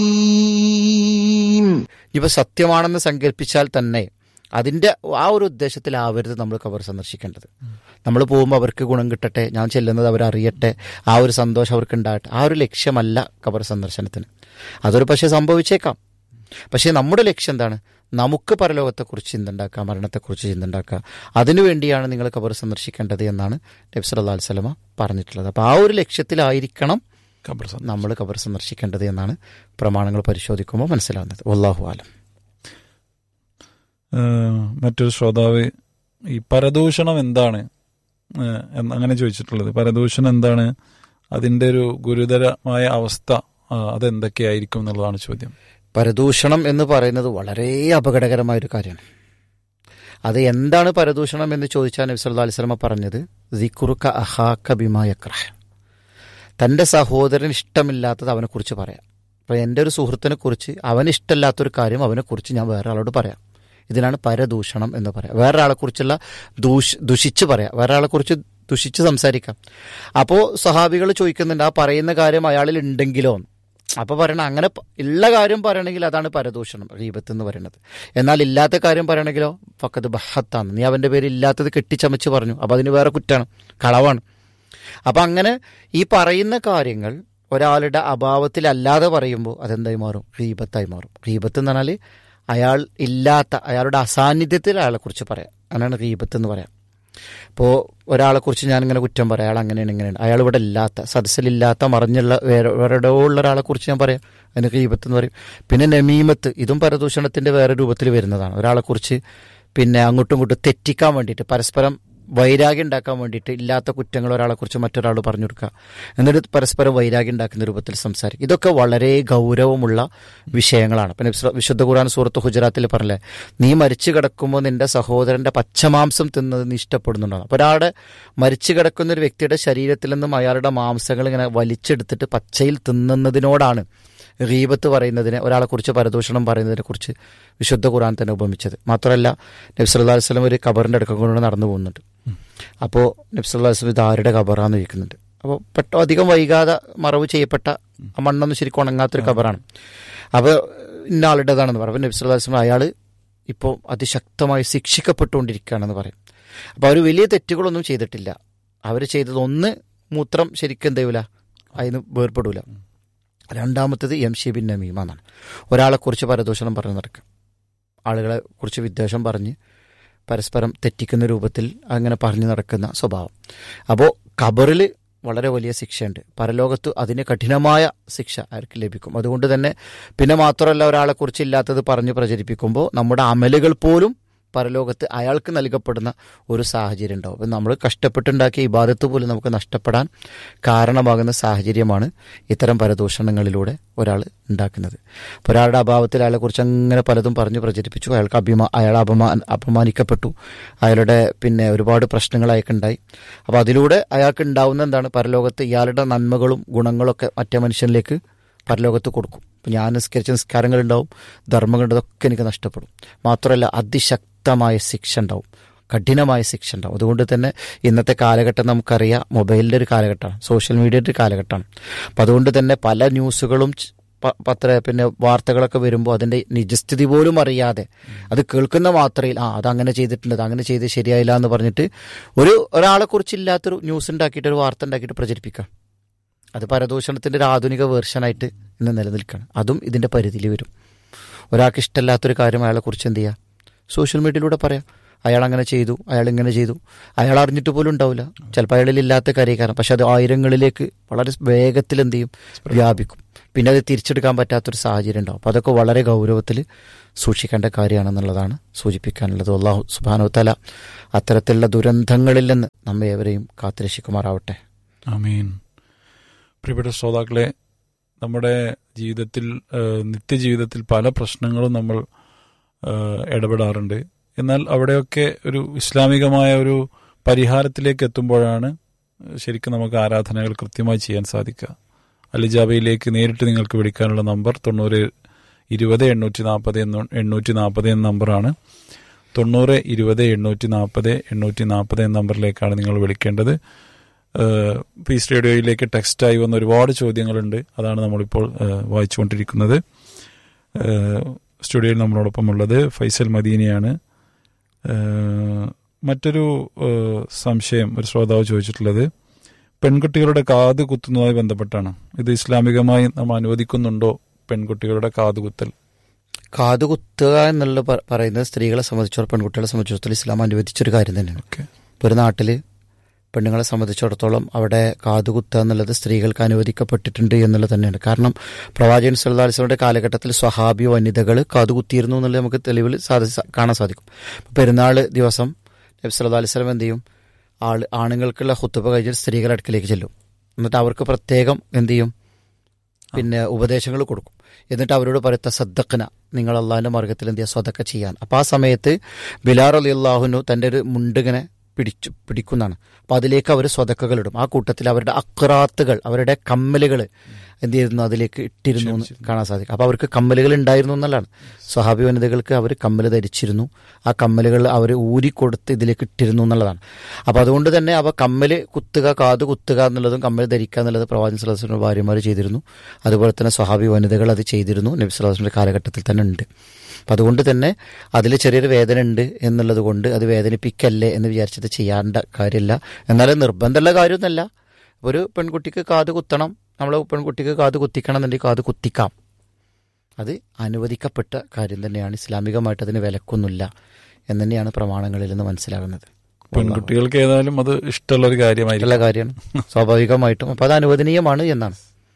ഇവ സത്യമാണെന്ന് സങ്കല്പിച്ചാൽ തന്നെ അതിന്റെ ആ ഒരു ഉദ്ദേശത്തിലാവരുത് നമ്മൾ കബർ സന്ദർശിക്കേണ്ടത് നമ്മൾ പോകുമ്പോൾ അവർക്ക് ഗുണം കിട്ടട്ടെ ഞാൻ ചെല്ലുന്നത് അവരറിയട്ടെ ആ ഒരു സന്തോഷം അവർക്ക് ഉണ്ടാകട്ടെ ആ ഒരു ലക്ഷ്യമല്ല കബർ സന്ദർശനത്തിന് അതൊരു പക്ഷേ സംഭവിച്ചേക്കാം പക്ഷേ നമ്മുടെ ലക്ഷ്യം എന്താണ് നമുക്ക് പരലോകത്തെക്കുറിച്ച് ചിന്തണ്ടാക്കുക മരണത്തെക്കുറിച്ച് ചിന്തണ്ടാക്കുക അതിനുവേണ്ടിയാണ് നിങ്ങൾ കബർ സന്ദർശിക്കേണ്ടത് എന്നാണ് നബ്സ് അല്ലാ സ്വലമ പറഞ്ഞിട്ടുള്ളത് അപ്പോൾ ആ ഒരു ലക്ഷ്യത്തിലായിരിക്കണം ഖബർ സന്ദർശനം. നമ്മൾ കബർ സന്ദർശിക്കേണ്ടത് എന്നാണ് പ്രമാണങ്ങൾ പരിശോധിക്കുമ്പോൾ മനസ്സിലാവുന്നത് വല്ലാഹു ആലം ഏഹ് മറ്റൊരു ശ്രോതാവ് ഈ പരദൂഷണം എന്താണ് ഏഹ് എന്ന് അങ്ങനെ ചോദിച്ചിട്ടുള്ളത് പരദൂഷണം എന്താണ് അതിന്റെ ഒരു ഗുരുതരമായ അവസ്ഥ ആ, അതെന്തൊക്കെയായിരിക്കും എന്നുള്ളതാണ് ചോദ്യം പരദൂഷണം എന്ന് പറയുന്നത് വളരെ അപകടകരമായ ഒരു കാര്യമാണ് അത് എന്താണ് പരദൂഷണം എന്ന് ചോദിച്ചാൽ നബി സല്ലല്ലാഹു അലൈഹി വസല്ലമ പറഞ്ഞത് ദിക്റുക അഹാക ബിമാ യക്റഹ് തൻ്റെ സഹോദരൻ ഇഷ്ടമില്ലാത്തത് അവനെക്കുറിച്ച് പറയാം അപ്പോൾ എൻ്റെ ഒരു സുഹൃത്തിനെ കുറിച്ച് അവന് ഇഷ്ടമില്ലാത്തൊരു കാര്യം അവനെക്കുറിച്ച് ഞാൻ വേറെ ആളോട് പറയാം ഇതിനാണ് പരദൂഷണം എന്ന് പറയാം വേറെ ആളെക്കുറിച്ചുള്ള ദൂഷ് ദുഷിച്ച് പറയാം വേറെ ആളെക്കുറിച്ച് ദുഷിച്ച് സംസാരിക്കാം അപ്പോൾ സഹാബികൾ ചോദിക്കുന്നുണ്ട് ആ പറയുന്ന കാര്യം അയാളിൽ ഉണ്ടെങ്കിലോ അപ്പോൾ പറയണം അങ്ങനെ പ- ഉള്ള കാര്യം പറയണമെങ്കിൽ അതാണ് പരദൂഷണം റീബത്ത് എന്ന് പറയുന്നത് എന്നാൽ ഇല്ലാത്ത കാര്യം പറയണമെങ്കിലോ ഫക്കത് ബഹത്താണ് നീ അവൻ്റെ പേര് ഇല്ലാത്തത് കെട്ടിച്ചമച്ച് പറഞ്ഞു അപ്പോൾ അതിന് വേറെ കുറ്റാണ് കളവാണ് അപ്പം അങ്ങനെ ഈ പറയുന്ന കാര്യങ്ങൾ ഒരാളുടെ അഭാവത്തിലല്ലാതെ പറയുമ്പോൾ അതെന്തായി മാറും റീബത്തായി മാറും റീബത്ത് എന്ന് പറഞ്ഞാൽ അയാൾ ഇല്ലാത്ത അയാളുടെ അസാന്നിധ്യത്തിൽ അയാളെക്കുറിച്ച് പറയാം അങ്ങനെയാണ് റീബത്ത് എന്ന് പറയാം ഇപ്പോൾ ഒരാളെക്കുറിച്ച് ഞാനിങ്ങനെ കുറ്റം പറയാം അയാൾ അങ്ങനെയാണ് ഇങ്ങനെയാണ് അയാൾ ഇവിടെ ഇല്ലാത്ത സദസ്സിലില്ലാത്ത മറിഞ്ഞുള്ള വേറെ വേറെ ഉള്ള ഒരാളെക്കുറിച്ച് ഞാൻ പറയാം അതിന് റീബത്ത് എന്ന് പറയും പിന്നെ നമീമത്ത് ഇതും പരദൂഷണത്തിൻ്റെ വേറെ രൂപത്തിൽ വരുന്നതാണ് ഒരാളെക്കുറിച്ച് പിന്നെ അങ്ങോട്ടും ഇങ്ങോട്ടും തെറ്റിക്കാൻ വേണ്ടിയിട്ട് പരസ്പരം വൈരാഗ്യം ഉണ്ടാക്കാൻ വേണ്ടിയിട്ട് ഇല്ലാത്ത കുറ്റങ്ങൾ ഒരാളെക്കുറിച്ച് മറ്റൊരാൾ പറഞ്ഞു കൊടുക്കുക എന്നിട്ട് പരസ്പരം വൈരാഗ്യം ഉണ്ടാക്കുന്ന രൂപത്തിൽ സംസാരിക്കും ഇതൊക്കെ വളരെ ഗൗരവമുള്ള വിഷയങ്ങളാണ് പിന്നെ വിശ്വ- വിശുദ്ധ ഖുർആൻ സൂറത്ത് ഹുജറാത്തിൽ പറഞ്ഞില്ലേ നീ മരിച്ചു കിടക്കുമ്പോൾ നിന്റെ സഹോദരന്റെ പച്ചമാംസം തിന്നത് നീ ഇഷ്ടപ്പെടുന്നുണ്ടാണ് അപ്പോൾ ഒരാളുടെ മരിച്ചു കിടക്കുന്ന ഒരു വ്യക്തിയുടെ ശരീരത്തിൽ നിന്നും അയാളുടെ മാംസങ്ങൾ ഇങ്ങനെ വലിച്ചെടുത്തിട്ട് പച്ചയിൽ തിന്നുന്നതിനോടാണ് റീബത്ത് പറയുന്നതിനെ ഒരാളെക്കുറിച്ച് പരദൂഷണം പറയുന്നതിനെ കുറിച്ച് വിശുദ്ധ ഖുർആൻ തന്നെ ഉപമിച്ചത് മാത്രമല്ല നബ്സല്ലാ വസ്ലം ഒരു കബറിൻ്റെ അടുക്കം കൊണ്ട് നടന്നു പോകുന്നുണ്ട് അപ്പോൾ നബ്സല്ലാ വസ്ലം ഇത് ആരുടെ കബറാന്ന് ചോദിക്കുന്നുണ്ട് അപ്പോൾ പെട്ടോ അധികം വൈകാതെ മറവ് ചെയ്യപ്പെട്ട ആ മണ്ണൊന്നും ശരിക്കും ഉണങ്ങാത്തൊരു കബറാണ് അപ്പോൾ ഇന്ന ആളുടേതാണെന്ന് പറയും അപ്പോൾ നബ്സല്ലാ വസ്ലം അയാൾ ഇപ്പോൾ അതിശക്തമായി ശിക്ഷിക്കപ്പെട്ടുകൊണ്ടിരിക്കുകയാണെന്ന് പറയും അപ്പോൾ അവർ വലിയ തെറ്റുകളൊന്നും ചെയ്തിട്ടില്ല അവർ ചെയ്തത് ഒന്ന് മൂത്രം ശരിക്കും എന്ത് ചെയ്യൂല അതിന് വേർപ്പെടൂല രണ്ടാമത്തത് എം ഷി ബിൻ നമീമ എന്നാണ് ഒരാളെക്കുറിച്ച് പരദൂഷണം പറഞ്ഞു നടക്കുക ആളുകളെ കുറിച്ച് വിദ്വേഷം പറഞ്ഞ് പരസ്പരം തെറ്റിക്കുന്ന രൂപത്തിൽ അങ്ങനെ പറഞ്ഞു നടക്കുന്ന സ്വഭാവം അപ്പോൾ ഖബറിൽ വളരെ വലിയ ശിക്ഷയുണ്ട് പരലോകത്ത് അതിന് കഠിനമായ ശിക്ഷ അവർക്ക് ലഭിക്കും അതുകൊണ്ട് തന്നെ പിന്നെ മാത്രമല്ല ഒരാളെക്കുറിച്ച് ഇല്ലാത്തത് പറഞ്ഞ് പ്രചരിപ്പിക്കുമ്പോൾ നമ്മുടെ അമലുകൾ പോലും പരലോകത്ത് അയാൾക്ക് നൽകപ്പെടുന്ന ഒരു സാഹചര്യം ഉണ്ടാവും അപ്പം നമ്മൾ കഷ്ടപ്പെട്ടുണ്ടാക്കിയ ഇബാദത്ത് പോലും നമുക്ക് നഷ്ടപ്പെടാൻ കാരണമാകുന്ന സാഹചര്യമാണ് ഇത്തരം പരദൂഷണങ്ങളിലൂടെ ഒരാൾ ഉണ്ടാക്കുന്നത് അപ്പോൾ ഒരാളുടെ അഭാവത്തിൽ അയാളെക്കുറിച്ച് അങ്ങനെ പലതും പറഞ്ഞു പ്രചരിപ്പിച്ചു അയാൾക്ക് അഭിമാ അയാൾ അപമാ അപമാനിക്കപ്പെട്ടു അയാളുടെ പിന്നെ ഒരുപാട് പ്രശ്നങ്ങൾ അയാൾക്കുണ്ടായി അപ്പോൾ അതിലൂടെ അയാൾക്ക് ഉണ്ടാവുന്ന എന്താണ് പരലോകത്ത് ഇയാളുടെ നന്മകളും ഗുണങ്ങളൊക്കെ മറ്റേ മനുഷ്യനിലേക്ക് പരലോകത്ത് കൊടുക്കും ഇപ്പം ഞാൻ നിസ്കരിച്ച നിസ്കാരങ്ങളുണ്ടാവും ധർമ്മങ്ങളുണ്ട് ഇതൊക്കെ എനിക്ക് നഷ്ടപ്പെടും മാത്രമല്ല അതിശക്തമായ ശിക്ഷ ഉണ്ടാവും കഠിനമായ ശിക്ഷ ഉണ്ടാവും അതുകൊണ്ട് തന്നെ ഇന്നത്തെ കാലഘട്ടം നമുക്കറിയാം മൊബൈലിൻ്റെ ഒരു കാലഘട്ടമാണ് സോഷ്യൽ മീഡിയയുടെ ഒരു കാലഘട്ടമാണ് അപ്പം അതുകൊണ്ട് തന്നെ പല ന്യൂസുകളും ച്- പ- പത്ര പിന്നെ വാർത്തകളൊക്കെ വരുമ്പോൾ അതിൻ്റെ നിജസ്ഥിതി പോലും അറിയാതെ അത് കേൾക്കുന്ന മാത്രയിൽ ആ അതങ്ങനെ ചെയ്തിട്ടുണ്ട് അത് അങ്ങനെ ചെയ്ത് ശരിയായില്ല എന്ന് പറഞ്ഞിട്ട് ഒരു ഒരാളെ കുറിച്ചില്ലാത്തൊരു ന്യൂസ് ഉണ്ടാക്കിയിട്ട് ഒരു വാർത്ത ഉണ്ടാക്കിയിട്ട് പ്രചരിപ്പിക്കാം അത് പരദൂഷണത്തിൻ്റെ ഒരു ആധുനിക വേർഷനായിട്ട് ഇന്ന് നിലനിൽക്കുകയാണ് അതും ഇതിൻ്റെ പരിധിയിൽ വരും ഒരാൾക്ക് ഇഷ്ടമല്ലാത്തൊരു കാര്യം അയാളെ കുറിച്ച് എന്ത് ചെയ്യുക സോഷ്യൽ മീഡിയയിലൂടെ പറയാം അയാൾ അങ്ങനെ ചെയ്തു അയാൾ ഇങ്ങനെ ചെയ്തു അയാൾ അറിഞ്ഞിട്ട് പോലും ഉണ്ടാവില്ല ചിലപ്പോൾ അയാളിൽ ഇല്ലാത്ത കാര്യക്കാരൻ പക്ഷെ അത് ആയിരങ്ങളിലേക്ക് വളരെ വേഗത്തിൽ എന്ത് ചെയ്യും വ്യാപിക്കും പിന്നെ അത് തിരിച്ചെടുക്കാൻ പറ്റാത്തൊരു സാഹചര്യം ഉണ്ടാവും അപ്പോൾ അതൊക്കെ വളരെ ഗൗരവത്തിൽ സൂക്ഷിക്കേണ്ട കാര്യമാണെന്നുള്ളതാണ് സൂചിപ്പിക്കാനുള്ളത് അള്ളാഹു സുബാനുത്തല അത്തരത്തിലുള്ള ദുരന്തങ്ങളിൽ നിന്ന് നമ്മെ ഏവരെയും കാത്തുരക്ഷിക്കുമാറാവട്ടെ ആമീൻ പ്രിയപ്പെട്ട ശ്രോതാക്കളെ നമ്മുടെ ജീവിതത്തിൽ ഏഹ്, നിത്യജീവിതത്തിൽ പല പ്രശ്നങ്ങളും നമ്മൾ ഏഹ്, ഇടപെടാറുണ്ട് എന്നാൽ അവിടെയൊക്കെ ഒരു ഇസ്ലാമികമായ ഒരു പരിഹാരത്തിലേക്ക് എത്തുമ്പോഴാണ് ശരിക്കും നമുക്ക് ആരാധനകൾ കൃത്യമായി ചെയ്യാൻ സാധിക്കുക അലിജാബയിലേക്ക് നേരിട്ട് നിങ്ങൾക്ക് വിളിക്കാനുള്ള നമ്പർ തൊണ്ണൂറ് ഇരുപത് എണ്ണൂറ്റി നാൽപ്പത് എന്ന എണ്ണൂറ്റി നാൽപ്പത് എന്ന നമ്പറാണ് തൊണ്ണൂറ് ഇരുപത് എണ്ണൂറ്റി നാൽപ്പത് എണ്ണൂറ്റി നാൽപ്പത് എന്ന നമ്പറിലേക്കാണ് നിങ്ങൾ വിളിക്കേണ്ടത് പീസ് റേഡിയോയിലേക്ക് ടെക്സ്റ്റായി വന്ന ഒരുപാട് ചോദ്യങ്ങളുണ്ട് അതാണ് നമ്മളിപ്പോൾ ഏഹ്, വായിച്ചുകൊണ്ടിരിക്കുന്നത് ഏഹ്, സ്റ്റുഡിയോയിൽ നമ്മളോടൊപ്പം ഉള്ളത് ഫൈസൽ മദീനയാണ് ഏഹ്, മറ്റൊരു ഏഹ്, സംശയം ഒരു ശ്രോതാവ് ചോദിച്ചിട്ടുള്ളത് പെൺകുട്ടികളുടെ കാത് കുത്തുന്നതുമായി ബന്ധപ്പെട്ടാണ് ഇത് ഇസ്ലാമികമായി നമ്മൾ അനുവദിക്കുന്നുണ്ടോ പെൺകുട്ടികളുടെ കാത് കുത്തൽ കാത് കുത്തുക എന്നുള്ള പ- പറയുന്നത് സ്ത്രീകളെ സംബന്ധിച്ചോളം പെൺകുട്ടികളെ സംബന്ധിച്ചിടത്തോളം ഇസ്ലാം അനുവദിച്ചൊരു കാര്യം തന്നെയാണ് ഓക്കെ ഇപ്പോൾ ഒരു നാട്ടിൽ പെണ്ണുങ്ങളെ സംബന്ധിച്ചിടത്തോളം അവിടെ കാതുകുത്തുക എന്നുള്ളത് സ്ത്രീകൾക്ക് അനുവദിക്കപ്പെട്ടിട്ടുണ്ട് എന്നുള്ളത് തന്നെയാണ് കാരണം പ്രവാചകൻ സല്ലാസ്ലയുടെ കാലഘട്ടത്തിൽ സ്വഹാബി വനിതകൾ കാതുകുത്തിയിരുന്നു എന്നുള്ളത് നമുക്ക് തെളിവിൽ സാധി കാണാൻ സാധിക്കും പെരുന്നാൾ ദിവസം നബി സല്ലാ അലൈഹി സ്വലം എന്ത് ചെയ്യും ആൾ ആണുങ്ങൾക്കുള്ള ഹുത്തുബ കഴിഞ്ഞാൽ സ്ത്രീകളുടെ അടുക്കിലേക്ക് ചെല്ലും എന്നിട്ട് അവർക്ക് പ്രത്യേകം എന്ത് ചെയ്യും പിന്നെ ഉപദേശങ്ങൾ കൊടുക്കും എന്നിട്ട് അവരോട് പറയുത്ത സദ്ദഖന നിങ്ങൾ അള്ളാഹിന്റെ മാർഗത്തിൽ എന്ത് ചെയ്യുക സ്വതക്ക ചെയ്യാൻ അപ്പം ആ സമയത്ത് ബിലാർ അലി അള്ളാഹുനു തൻ്റെ ഒരു മുണ്ടിങ്ങനെ പിടിച്ചു പിടിക്കുന്നതാണ് അപ്പം അതിലേക്ക് അവർ സ്വതക്കകൾ ഇടും ആ കൂട്ടത്തിൽ അവരുടെ അക്രാത്തുകൾ അവരുടെ കമ്മലുകൾ എന്ത് ചെയ്യുന്നു അതിലേക്ക് ഇട്ടിരുന്നു എന്ന് കാണാൻ സാധിക്കും അപ്പോൾ അവർക്ക് കമ്മലുകൾ ഉണ്ടായിരുന്നു എന്നുള്ളതാണ് സ്വഹാബി വനിതകൾക്ക് അവർ കമ്മൽ ധരിച്ചിരുന്നു ആ കമ്മലുകൾ അവർ ഊരിക്കൊടുത്ത് ഇതിലേക്ക് ഇട്ടിരുന്നു എന്നുള്ളതാണ് അപ്പോൾ അതുകൊണ്ട് തന്നെ അവ കമ്മൽ കുത്തുക കാത് കുത്തുക എന്നുള്ളതും കമ്മൽ ധരിക്കുക എന്നുള്ളത് പ്രവാചകൻ സലഹുസ്ലിന്റെ ഭാര്യമാർ ചെയ്തിരുന്നു അതുപോലെ തന്നെ സ്വഹാബി വനിതകൾ അത് ചെയ്തിരുന്നു നബി സലഹുസ്ലിന്റെ കാലഘട്ടത്തിൽ തന്നെ ഉണ്ട് അപ്പം അതുകൊണ്ട് തന്നെ അതിൽ ചെറിയൊരു വേദന ഉണ്ട് എന്നുള്ളത് കൊണ്ട് അത് വേദനിപ്പിക്കല്ലേ എന്ന് വിചാരിച്ചത് ചെയ്യേണ്ട കാര്യമില്ല എന്നാലും നിർബന്ധമുള്ള കാര്യമൊന്നുമല്ല ഒരു പെൺകുട്ടിക്ക് കാത് കുത്തണം നമ്മൾ പെൺകുട്ടിക്ക് കാത് കുത്തിക്കണം എന്നുണ്ടെങ്കിൽ കാത് കുത്തിക്കാം അത് അനുവദിക്കപ്പെട്ട കാര്യം തന്നെയാണ് ഇസ്ലാമികമായിട്ട് അതിന് വിലക്കൊന്നുമില്ല എന്ന് തന്നെയാണ് പ്രമാണങ്ങളിൽ നിന്ന് മനസ്സിലാകുന്നത് പെൺകുട്ടികൾക്ക് ഏതായാലും അത് ഇഷ്ടമുള്ള ഒരു കാര്യമായിരിക്കും ഉള്ള കാര്യമാണ് സ്വാഭാവികമായിട്ടും അപ്പം അത് അനുവദനീയമാണ് എന്നാണ്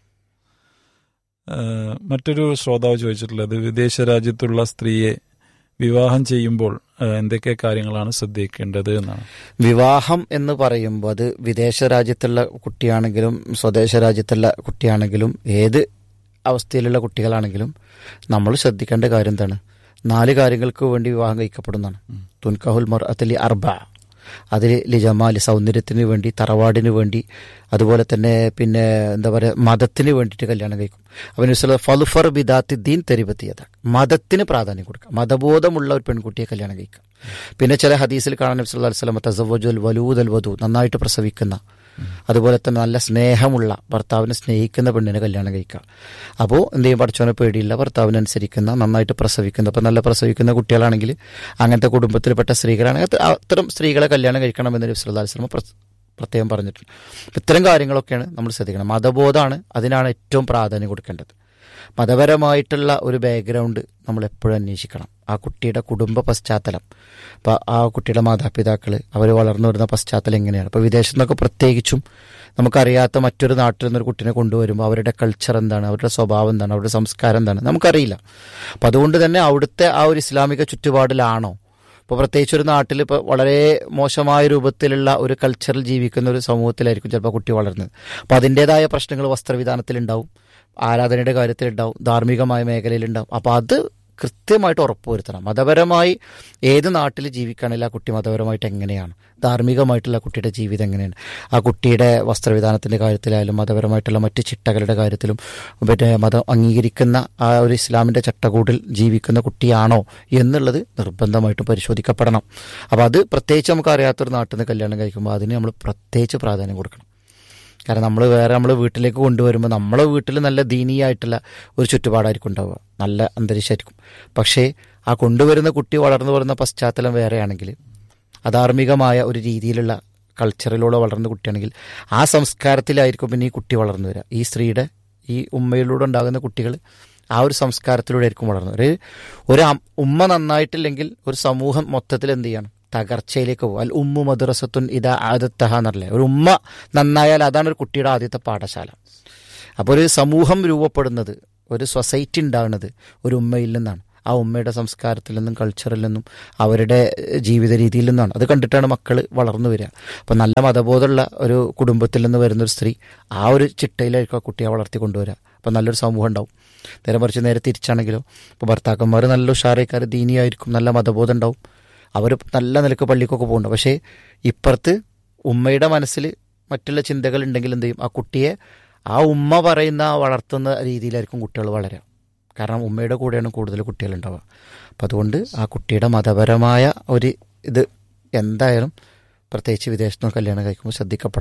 ഏഹ് മറ്റൊരു ശ്രോതാവ് ചോദിച്ചിട്ടുള്ളത് വിദേശ രാജ്യത്തുള്ള സ്ത്രീയെ വിവാഹം ചെയ്യുമ്പോൾ ഏഹ് എന്തൊക്കെ കാര്യങ്ങളാണ് ശ്രദ്ധിക്കേണ്ടത് എന്നാണ് വിവാഹം എന്ന് പറയുമ്പോൾ അത് വിദേശ രാജ്യത്തുള്ള കുട്ടിയാണെങ്കിലും സ്വദേശ രാജ്യത്തുള്ള കുട്ടിയാണെങ്കിലും ഏത് അവസ്ഥയിലുള്ള കുട്ടികളാണെങ്കിലും നമ്മൾ ശ്രദ്ധിക്കേണ്ട കാര്യം എന്താണ് നാല് കാര്യങ്ങൾക്ക് വേണ്ടി വിവാഹം കഴിക്കപ്പെടുന്നതാണ് തുൻകഹുൽ മർ അത്തലി അർബ അതിൽ ലിജമാലി സൗന്ദര്യത്തിന് വേണ്ടി തറവാടിന് വേണ്ടി അതുപോലെ തന്നെ പിന്നെ എന്താ പറയുക മതത്തിന് വേണ്ടിയിട്ട് കല്യാണം കഴിക്കും അവന് ഫലുഫർ ബിദാത്തി ദീൻ തെരിപത്തിയത മതത്തിന് പ്രാധാന്യം കൊടുക്കുക മതബോധമുള്ള ഒരു പെൺകുട്ടിയെ കല്യാണം കഴിക്കുക പിന്നെ ചില ഹദീസിൽ കാണാൻ നബി സല്ലല്ലാഹു അലൈഹി വസല്ലം തസവ്വജുൽ വലൂദൽ വധു നന്നായിട്ട് പ്രസവിക്കുന്ന അതുപോലെ തന്നെ നല്ല സ്നേഹമുള്ള ഭർത്താവിനെ സ്നേഹിക്കുന്ന പെണ്ണിനെ കല്യാണം കഴിക്കുക അപ്പോൾ എന്ത് ചെയ്യും പഠിച്ചവനെ പേടിയില്ല ഭർത്താവിനെ അനുസരിക്കുന്ന നന്നായിട്ട് പ്രസവിക്കുന്ന അപ്പോൾ നല്ല പ്രസവിക്കുന്ന കുട്ടികളാണെങ്കിൽ അങ്ങനത്തെ കുടുംബത്തിൽപ്പെട്ട സ്ത്രീകളാണെങ്കിൽ അത് അത്തരം സ്ത്രീകളെ കല്യാണം കഴിക്കണമെന്ന് നബി സല്ലല്ലാഹു അലൈഹി വസല്ലം പ്ര- പ്രത്യേകം പറഞ്ഞിട്ടുണ്ട് അപ്പം ഇത്തരം കാര്യങ്ങളൊക്കെയാണ് നമ്മൾ ശ്രദ്ധിക്കണം മതബോധമാണ് അതിനാണ് ഏറ്റവും പ്രാധാന്യം കൊടുക്കേണ്ടത് മതപരമായിട്ടുള്ള ഒരു ബാക്ക്ഗ്രൗണ്ട് നമ്മൾ എപ്പോഴും അന്വേഷിക്കണം ആ കുട്ടിയുടെ കുടുംബ പശ്ചാത്തലം അപ്പോൾ ആ കുട്ടിയുടെ മാതാപിതാക്കൾ അവർ വളർന്നു വരുന്ന പശ്ചാത്തലം എങ്ങനെയാണ് അപ്പോൾ വിദേശത്തു നിന്നൊക്കെ പ്രത്യേകിച്ചും നമുക്കറിയാത്ത മറ്റൊരു നാട്ടിൽ നിന്നൊരു കുട്ടീനെ കൊണ്ടുവരുമ്പോൾ അവരുടെ കൾച്ചർ എന്താണ് അവരുടെ സ്വഭാവം എന്താണ് അവരുടെ സംസ്കാരം എന്താണ് നമുക്കറിയില്ല അപ്പം അതുകൊണ്ട് തന്നെ അവിടുത്തെ ആ ഒരു ഇസ്ലാമിക ചുറ്റുപാടിലാണോ ഇപ്പോൾ പ്രത്യേകിച്ച് ഒരു നാട്ടിൽ ഇപ്പോൾ വളരെ മോശമായ രൂപത്തിലുള്ള ഒരു കൾച്ചറിൽ ജീവിക്കുന്ന ഒരു സമൂഹത്തിലായിരിക്കും ചിലപ്പോൾ കുട്ടി വളർന്നത് അപ്പോൾ അതിൻ്റെതായ പ്രശ്നങ്ങൾ വസ്ത്രവിധാനത്തിലുണ്ടാവും ആരാധനയുടെ കാര്യത്തിലുണ്ടാവും ധാർമ്മികമായ മേഖലയിലുണ്ടാവും അപ്പോൾ അത് കൃത്യമായിട്ട് ഉറപ്പുവരുത്തണം മതപരമായി ഏത് നാട്ടിൽ ജീവിക്കുകയാണെങ്കിൽ ആ കുട്ടി മതപരമായിട്ട് എങ്ങനെയാണ് ധാർമ്മികമായിട്ടുള്ള കുട്ടിയുടെ ജീവിതം എങ്ങനെയാണ് ആ കുട്ടിയുടെ വസ്ത്രവിധാനത്തിൻ്റെ കാര്യത്തിലായാലും മതപരമായിട്ടുള്ള മറ്റ് ചിട്ടകളുടെ കാര്യത്തിലും പിന്നെ മതം അംഗീകരിക്കുന്ന ആ ഒരു ഇസ്ലാമിൻ്റെ ചട്ടക്കൂടിൽ ജീവിക്കുന്ന കുട്ടിയാണോ എന്നുള്ളത് നിർബന്ധമായിട്ടും പരിശോധിക്കപ്പെടണം അപ്പോൾ അത് പ്രത്യേകിച്ച് നമുക്ക് അറിയാത്തൊരു നാട്ടിൽ നിന്ന് കല്യാണം കഴിക്കുമ്പോൾ അതിന് നമ്മൾ പ്രത്യേകിച്ച് പ്രാധാന്യം കൊടുക്കണം കാരണം നമ്മൾ വേറെ നമ്മൾ വീട്ടിലേക്ക് കൊണ്ടുവരുമ്പോൾ നമ്മളെ വീട്ടിൽ നല്ല ദീനീയായിട്ടുള്ള ഒരു ചുറ്റുപാടായിരിക്കും ഉണ്ടാവുക നല്ല അന്തരീക്ഷമായിരിക്കും പക്ഷേ ആ കൊണ്ടുവരുന്ന കുട്ടി വളർന്നു വരുന്ന പശ്ചാത്തലം വേറെയാണെങ്കിൽ അധാർമികമായ ഒരു രീതിയിലുള്ള കൾച്ചറിലൂടെ വളർന്ന കുട്ടിയാണെങ്കിൽ ആ സംസ്കാരത്തിലായിരിക്കും പിന്നെ ഈ കുട്ടി വളർന്നു വരിക ഈ സ്ത്രീയുടെ ഈ ഉമ്മയിലൂടെ ഉണ്ടാകുന്ന കുട്ടികൾ ആ ഒരു സംസ്കാരത്തിലൂടെ ആയിരിക്കും വളർന്നു ഒരു ഒരു അം- ഉമ്മ നന്നായിട്ടില്ലെങ്കിൽ ഒരു സമൂഹം മൊത്തത്തിൽ എന്ത് ചെയ്യണം തകർച്ചയിലേക്ക് പോകും അൽ ഉമ്മു മദ്രസത്തുൻ ഇതാ ആദത്തഹ എന്നല്ലേ ഒരു ഉമ്മ നന്നായാൽ അതാണ് ഒരു കുട്ടിയുടെ ആദ്യത്തെ പാഠശാല അപ്പോൾ ഒരു സമൂഹം രൂപപ്പെടുന്നത് ഒരു സൊസൈറ്റി ഉണ്ടാകുന്നത് ഒരു ഉമ്മയിൽ നിന്നാണ് ആ ഉമ്മയുടെ സംസ്കാരത്തിൽ നിന്നും കൾച്ചറിൽ നിന്നും അവരുടെ ജീവിത രീതിയിൽ നിന്നാണ് അത് കണ്ടിട്ടാണ് മക്കൾ വളർന്നു വരിക അപ്പം നല്ല മതബോധമുള്ള ഒരു കുടുംബത്തിൽ നിന്ന് വരുന്ന ഒരു സ്ത്രീ ആ ഒരു ചിട്ടയിലായിരിക്കും ആ കുട്ടിയെ വളർത്തി കൊണ്ടുവരിക അപ്പം നല്ലൊരു സമൂഹം ഉണ്ടാവും നേരെ മറിച്ച് നേരെ തിരിച്ചാണെങ്കിലോ ഇപ്പോൾ ഭർത്താക്കന്മാർ നല്ല ഉഷാറേക്കാർ ദീനിയായിരിക്കും നല്ല മതബോധം ഉണ്ടാവും അവർ നല്ല നിലക്ക് പള്ളിക്കൊക്കെ പോകുന്നുണ്ട് പക്ഷേ ഇപ്പുറത്ത് ഉമ്മയുടെ മനസ്സിൽ മറ്റുള്ള ചിന്തകൾ ഉണ്ടെങ്കിൽ എന്ത് ചെയ്യും ആ കുട്ടിയെ ആ ഉമ്മ പറയുന്ന വളർത്തുന്ന രീതിയിലായിരിക്കും കുട്ടികൾ വളരുക കാരണം ഉമ്മയുടെ കൂടെയാണ് കൂടുതൽ കുട്ടികളുണ്ടാവുക അപ്പം അതുകൊണ്ട് ആ കുട്ടിയുടെ മതപരമായ ഒരു ഇത് എന്തായാലും പ്രത്യേകിച്ച് വിദേശത്ത് നിന്ന് കല്യാണം കഴിക്കുമ്പോൾ ശ്രദ്ധിക്കപ്പെടണം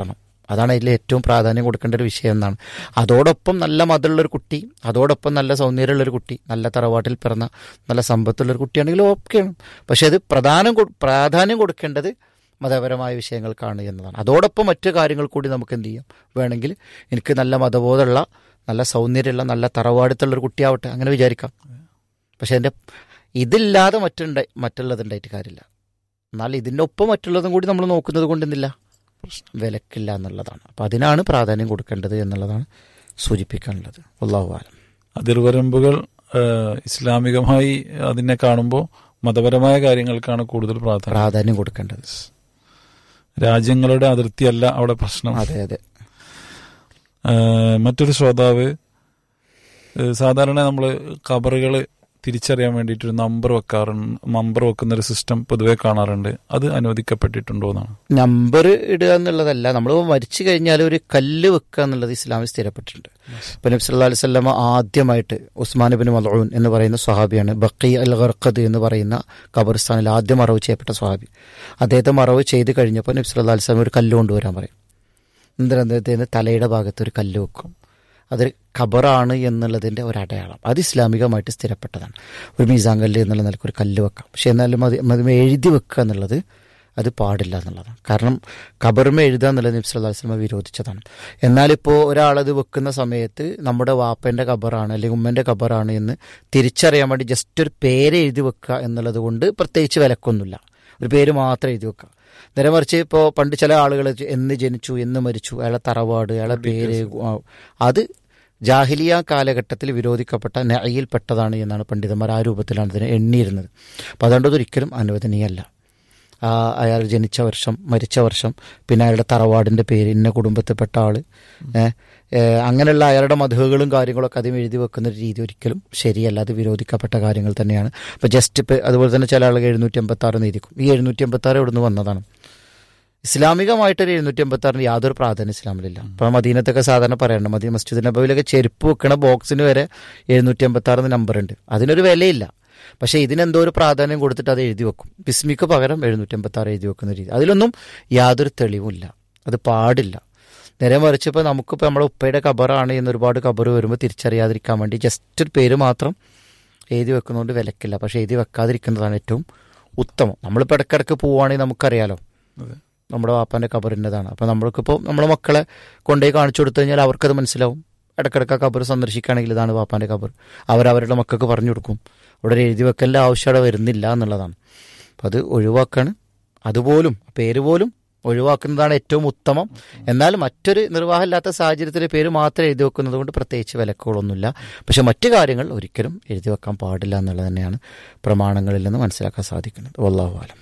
അതാണ് അതിൽ ഏറ്റവും പ്രാധാന്യം കൊടുക്കേണ്ട ഒരു വിഷയം എന്നാണ് അതോടൊപ്പം നല്ല മതമുള്ളൊരു കുട്ടി അതോടൊപ്പം നല്ല സൗന്ദര്യമുള്ളൊരു കുട്ടി നല്ല തറവാട്ടിൽ പിറന്ന നല്ല സമ്പത്തുള്ളൊരു കുട്ടിയാണെങ്കിൽ ഓക്കെയാണ് പക്ഷെ അത് പ്രധാനം കൊ- പ്രാധാന്യം കൊടുക്കേണ്ടത് മതപരമായ വിഷയങ്ങൾക്കാണ് എന്നതാണ് അതോടൊപ്പം മറ്റു കാര്യങ്ങൾ കൂടി നമുക്ക് എന്ത് ചെയ്യാം വേണമെങ്കിൽ എനിക്ക് നല്ല മതബോധമുള്ള നല്ല സൗന്ദര്യമുള്ള നല്ല തറവാടുത്തുള്ള ഒരു കുട്ടിയാവട്ടെ അങ്ങനെ വിചാരിക്കാം പക്ഷെ എൻ്റെ ഇതില്ലാതെ മറ്റുണ്ട മറ്റുള്ളതുണ്ടായിട്ട് കാര്യമില്ല എന്നാൽ ഇതിൻ്റെ ഒപ്പം മറ്റുള്ളതും കൂടി നമ്മൾ നോക്കുന്നത് കൊണ്ട് എന്തില്ല പ്രശ്നം വിലക്കില്ല എന്നുള്ളതാണ് അപ്പം അതിനാണ് പ്രാധാന്യം കൊടുക്കേണ്ടത് എന്നുള്ളതാണ് സൂചിപ്പിക്കാനുള്ളത് അള്ളാഹു ആലം അതിർവരമ്പുകൾ ഏഹ്, ഇസ്ലാമികമായി അതിനെ കാണുമ്പോൾ മതപരമായ കാര്യങ്ങൾക്കാണ് കൂടുതൽ പ്രാധാന്യം പ്രാധാന്യം കൊടുക്കേണ്ടത് രാജ്യങ്ങളുടെ അതിർത്തിയല്ല അവിടെ പ്രശ്നം അതെ അതെ ഏഹ്, മറ്റൊരു ശ്രോതാവ് ഏഹ്, സാധാരണ നമ്മൾ ഖബറുകൾ തിരിച്ചറിയാൻ വേണ്ടിയിട്ട് ഒരു നമ്പർ വെക്കാറുണ്ട് നമ്പർ വെക്കുന്ന ഒരു സിസ്റ്റം പൊതുവെ കാണാറുണ്ട് അത് അനുവദിക്കപ്പെട്ടിട്ടുണ്ടോ എന്നാണ് നമ്പർ ഇടുക എന്നുള്ളതല്ല നമ്മൾ മരിച്ചു കഴിഞ്ഞാൽ ഒരു കല്ല് വെക്കുക എന്നുള്ളത് ഇസ്ലാമിൽ സ്ഥിരപ്പെട്ടിട്ടുണ്ട് ഇപ്പം നബി സല്ലല്ലാഹു അലൈഹി വസല്ലമ ആദ്യമായിട്ട് ഉസ്മാൻ ബിൻ മലൂൻ എന്ന് പറയുന്ന സ്വഹാബിയാണ് ബക്കി അൽ ഖർഖദ് എന്ന് പറയുന്ന ഖബർസ്ഥാനിൽ ആദ്യം മറവ് ചെയ്യപ്പെട്ട സ്വഹാബി അദ്ദേഹത്തെ മറവ് ചെയ്ത് കഴിഞ്ഞപ്പോൾ നബി സല്ലല്ലാഹു അലൈഹി വസല്ലം ഒരു കല്ല് കൊണ്ടുവരാൻ പറയും എന്നിട്ട് അദ്ദേഹത്തിന് തലയുടെ ഭാഗത്ത് ഒരു കല്ല് വെക്കും അത് ഖബറാണ് എന്നുള്ളതിൻ്റെ ഒരു അടയാളം അത് ഇസ്ലാമികമായിട്ട് സ്ഥിരപ്പെട്ടതാണ് ഒരു മീസാൻ കല്ല് എന്നുള്ള നിലയ്ക്ക് ഒരു കല്ല് വെക്കാം പക്ഷെ എന്നാലും അത് അത് എഴുതി വെക്കുക എന്നുള്ളത് അത് പാടില്ല എന്നുള്ളതാണ് കാരണം ഖബർമ എഴുതുക എന്നുള്ളത് നബി സല്ലല്ലാഹു അലൈഹി വസല്ലം വിരോധിച്ചതാണ് എന്നാലിപ്പോൾ ഒരാളത് വെക്കുന്ന സമയത്ത് നമ്മുടെ വാപ്പൻ്റെ ഖബറാണ് അല്ലെങ്കിൽ ഉമ്മൻ്റെ ഖബറാണ് എന്ന് തിരിച്ചറിയാൻ വേണ്ടി ജസ്റ്റ് ഒരു പേര് എഴുതി വെക്കുക എന്നുള്ളത് കൊണ്ട് പ്രത്യേകിച്ച് വിലക്കൊന്നുമില്ല ഒരു പേര് മാത്രം എഴുതി വെക്കുക നേരെ മറിച്ച് ഇപ്പോൾ പണ്ട് ചില ആളുകൾ എന്ന് ജനിച്ചു എന്ന് മരിച്ചു അയാളെ തറവാട് അയാളെ പേര് ആ, അത് ജാഹിലിയ കാലഘട്ടത്തിൽ വിരോധിക്കപ്പെട്ട നയയിൽപ്പെട്ടതാണ് എന്നാണ് പണ്ഡിതന്മാർ ആ രൂപത്തിലാണ് ഇതിനെ എണ്ണിയിരുന്നത് അപ്പോൾ അതുകൊണ്ട് അതൊരിക്കലും അനുവദനീയമല്ല ആ അയാൾ ജനിച്ച വർഷം മരിച്ച വർഷം പിന്നെ അയാളുടെ തറവാടിൻ്റെ പേര് ഇന്ന കുടുംബത്തിൽപ്പെട്ട ആൾ അങ്ങനെയുള്ള അയാളുടെ മധുകളും കാര്യങ്ങളൊക്കെ അതിൽ എഴുതി വെക്കുന്ന ഒരു രീതി ഒരിക്കലും ശരിയല്ല അത് വിരോധിക്കപ്പെട്ട കാര്യങ്ങൾ തന്നെയാണ് ഇപ്പോൾ ജസ്റ്റ് ഇപ്പോൾ അതുപോലെ തന്നെ ചില ആളുകൾ എഴുന്നൂറ്റി എൺപത്തി ആറ് എഴുതിക്കും ഈ എഴുന്നൂറ്റി എൺപത്തി ആറ് എവിടെ നിന്ന് വന്നതാണ് ഇസ്ലാമികമായിട്ടൊരു എഴുന്നൂറ്റി എൺപത്തി ആറിന് യാതൊരു പ്രാധാന്യം ഇസ്ലാമിലില്ല ഇപ്പോൾ മദീനത്തൊക്കെ സാധാരണ പറയണം മദീന മസ്ജിദ് നബവിലൊക്കെ ചെരുപ്പ് വെക്കണ ബോക്സിന് വരെ എഴുന്നൂറ്റി എൺപത്തി ആറ് നമ്പർ ഉണ്ട് അതിനൊരു വിലയില്ല പക്ഷേ ഇതിനെന്തോ ഒരു പ്രാധാന്യം കൊടുത്തിട്ട് അത് എഴുതി വെക്കും ബിസ്മിക്ക് പകരം എഴുന്നൂറ്റി എൺപത്തി ആറ് എഴുതി വെക്കുന്ന രീതി അതിലൊന്നും യാതൊരു തെളിവുമില്ല അത് പാടില്ല നേരെ മറിച്ച് ഇപ്പോൾ നമുക്കിപ്പോൾ നമ്മുടെ ഉപ്പയുടെ കബറാണ് എന്ന് ഒരുപാട് കബർ വരുമ്പോൾ തിരിച്ചറിയാതിരിക്കാൻ വേണ്ടി ജസ്റ്റ് ഒരു പേര് മാത്രം എഴുതി വെക്കുന്നതുകൊണ്ട് വിലക്കില്ല പക്ഷേ എഴുതി വെക്കാതിരിക്കുന്നതാണ് ഏറ്റവും ഉത്തമം നമ്മളിപ്പോൾ ഇടയ്ക്കിടയ്ക്ക് പോവുകയാണെങ്കിൽ നമുക്കറിയാലോ അതെ. നമ്മുടെ വാപ്പാൻ്റെ കബറിൻ്റെതാണ് അപ്പോൾ നമ്മൾക്കിപ്പോൾ നമ്മളെ മക്കളെ കൊണ്ടുപോയി കാണിച്ചു കൊടുത്തു കഴിഞ്ഞാൽ അവർക്കത് മനസ്സിലാവും ഇടയ്ക്കിടയ്ക്ക് ആ കബർ സന്ദർശിക്കുകയാണെങ്കിൽ ഇതാണ് വാപ്പാൻ്റെ കബർ അവരവരുടെ മക്കൾക്ക് പറഞ്ഞു കൊടുക്കും ഇവിടെ ഒരു എഴുതി വെക്കലിൻ്റെ ആവശ്യം അവിടെ വരുന്നില്ല എന്നുള്ളതാണ് അപ്പം അത് ഒഴിവാക്കാണ് അതുപോലും പേര് പോലും ഒഴിവാക്കുന്നതാണ് ഏറ്റവും ഉത്തമം എന്നാൽ മറ്റൊരു നിർവാഹമില്ലാത്ത സാഹചര്യത്തിൽ പേര് മാത്രം എഴുതി വെക്കുന്നത് കൊണ്ട് പ്രത്യേകിച്ച് വിലക്കുകളൊന്നുമില്ല പക്ഷെ മറ്റു കാര്യങ്ങൾ ഒരിക്കലും എഴുതി വെക്കാൻ പാടില്ല എന്നുള്ളത് തന്നെയാണ് പ്രമാണങ്ങളിൽ നിന്ന് മനസ്സിലാക്കാൻ സാധിക്കുന്നത് വല്ലാഹു ആലം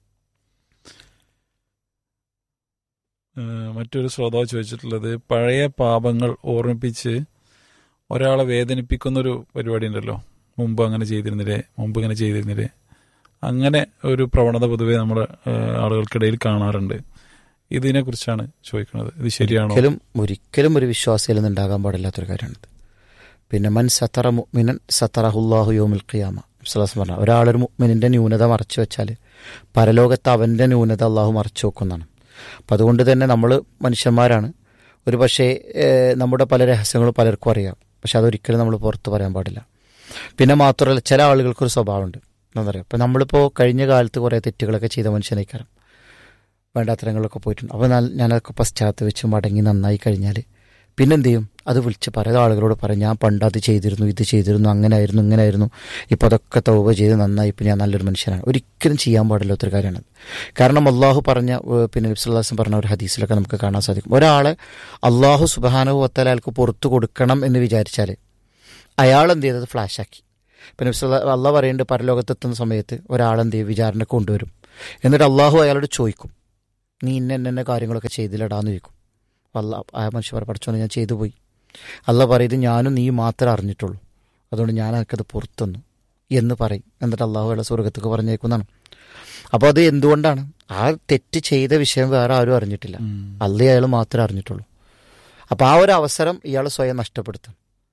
ഏഹ് മറ്റൊരു ശ്രോതാവ് ചോദിച്ചിട്ടുള്ളത് പഴയ പാപങ്ങൾ ഓർമ്മിപ്പിച്ച് ഒരാളെ വേദനിപ്പിക്കുന്നൊരു പരിപാടി ഉണ്ടല്ലോ മുമ്പ് അങ്ങനെ ചെയ്തിരുന്നില്ലേ മുമ്പ് ഇങ്ങനെ ചെയ്തിരുന്നില്ലേ അങ്ങനെ ഒരു പ്രവണത പൊതുവെ നമ്മുടെ ഏഹ് ആളുകൾക്കിടയിൽ കാണാറുണ്ട് ഇതിനെക്കുറിച്ചാണ് ചോദിക്കുന്നത് ഇത് ശരിയാണോ ഒരിക്കലും ഒരിക്കലും ഒരു വിശ്വാസിയിൽ നിന്ന് ഉണ്ടാകാൻ പാടില്ലാത്തൊരു കാര്യമാണിത് പിന്നെ മൻ സത്തറ മുഅ്മിനൻ സത്തറഹുല്ലാഹു യോമുൽ ഖിയാമ വിശ്വാസം പറഞ്ഞ ഒരാളൊരു മുഅ്മിനിന്റെ ന്യൂനത മറച്ചു വെച്ചാൽ പരലോകത്ത് അവൻ്റെ ന്യൂനത അള്ളാഹു മറച്ചു വെക്കുന്നതാണ് അപ്പം അതുകൊണ്ട് തന്നെ നമ്മൾ മനുഷ്യന്മാരാണ് ഒരു പക്ഷേ ഏഹ്, നമ്മുടെ പല രഹസ്യങ്ങളും പലർക്കും അറിയാം പക്ഷെ അതൊരിക്കലും നമ്മൾ പുറത്ത് പറയാൻ പാടില്ല പിന്നെ മാത്രമല്ല ചില ആളുകൾക്കൊരു സ്വഭാവമുണ്ട് എന്താ പറയുക ഇപ്പം നമ്മളിപ്പോൾ കഴിഞ്ഞ കാലത്ത് കുറേ തെറ്റുകളൊക്കെ ചെയ്ത മനുഷ്യനേക്കാരം വേണ്ടാത്തരങ്ങളൊക്കെ പോയിട്ടുണ്ട് അപ്പോൾ ഞാൻ ഞാനതൊക്കെ പശ്ചാത്തപിച്ച് മടങ്ങി നന്നായി കഴിഞ്ഞാൽ പിന്നെന്ത് ചെയ്യും അത് വിളിച്ച് പല ആളുകളോട് പറയും ഞാൻ പണ്ട് അത് ചെയ്തിരുന്നു ഇത് ചെയ്തിരുന്നു അങ്ങനെ ആയിരുന്നു ഇങ്ങനെ ആയിരുന്നു ഇപ്പോൾ അതൊക്കെ തൗബ ചെയ്ത് നന്നായി ഇപ്പം ഞാൻ നല്ലൊരു മനുഷ്യനാണ് ഒരിക്കലും ചെയ്യാൻ പാടില്ലാത്തൊരു കാര്യമാണ് കാരണം അള്ളാഹു പറഞ്ഞ ഏഹ്, പിന്നെ നബ്സുല്ലാസം പറഞ്ഞ ഒരു ഹദീസിലൊക്കെ നമുക്ക് കാണാൻ സാധിക്കും ഒരാളെ അള്ളാഹു സുബാനു വത്തലാൽക്ക് പുറത്തു കൊടുക്കണം എന്ന് വിചാരിച്ചാൽ അയാൾ എന്ത് ചെയ്തത് ഫ്ലാഷാക്കി പിന്നെ നബ്സുല്ല അള്ളാഹ് പറയുന്നുണ്ട് പരലോകത്തെത്തുന്ന സമയത്ത് ഒരാളെന്ത് ചെയ്യും വിചാരണ കൊണ്ടുവരും എന്നിട്ട് അള്ളാഹു അയാളോട് ചോദിക്കും നീ ഇന്ന ഇന്ന ഇന്ന കാര്യങ്ങളൊക്കെ ചെയ്തില്ലടാന്ന് ചോദിക്കും അല്ല ആ മനുഷ്യ പറ പഠിച്ചോന്ന് ഞാൻ ചെയ്തു പോയി അല്ല പറയും ഞാനും നീ മാത്രമേ അറിഞ്ഞിട്ടുള്ളൂ അതുകൊണ്ട് ഞാൻ എനിക്കത് പുറത്തുന്നു എന്ന് പറയും എന്നിട്ട് അള്ളാഹു അയാളെ സ്വർഗത്തേക്ക് പറഞ്ഞേക്കുന്നതാണ് അപ്പോൾ അത് എന്തുകൊണ്ടാണ് ആ തെറ്റ് ചെയ്ത വിഷയം വേറെ ആരും അറിഞ്ഞിട്ടില്ല ഉം. അല്ല അയാൾ മാത്രമേ അറിഞ്ഞിട്ടുള്ളൂ അപ്പോൾ ആ ഒരു അവസരം ഇയാൾ സ്വയം നഷ്ടപ്പെടുത്തും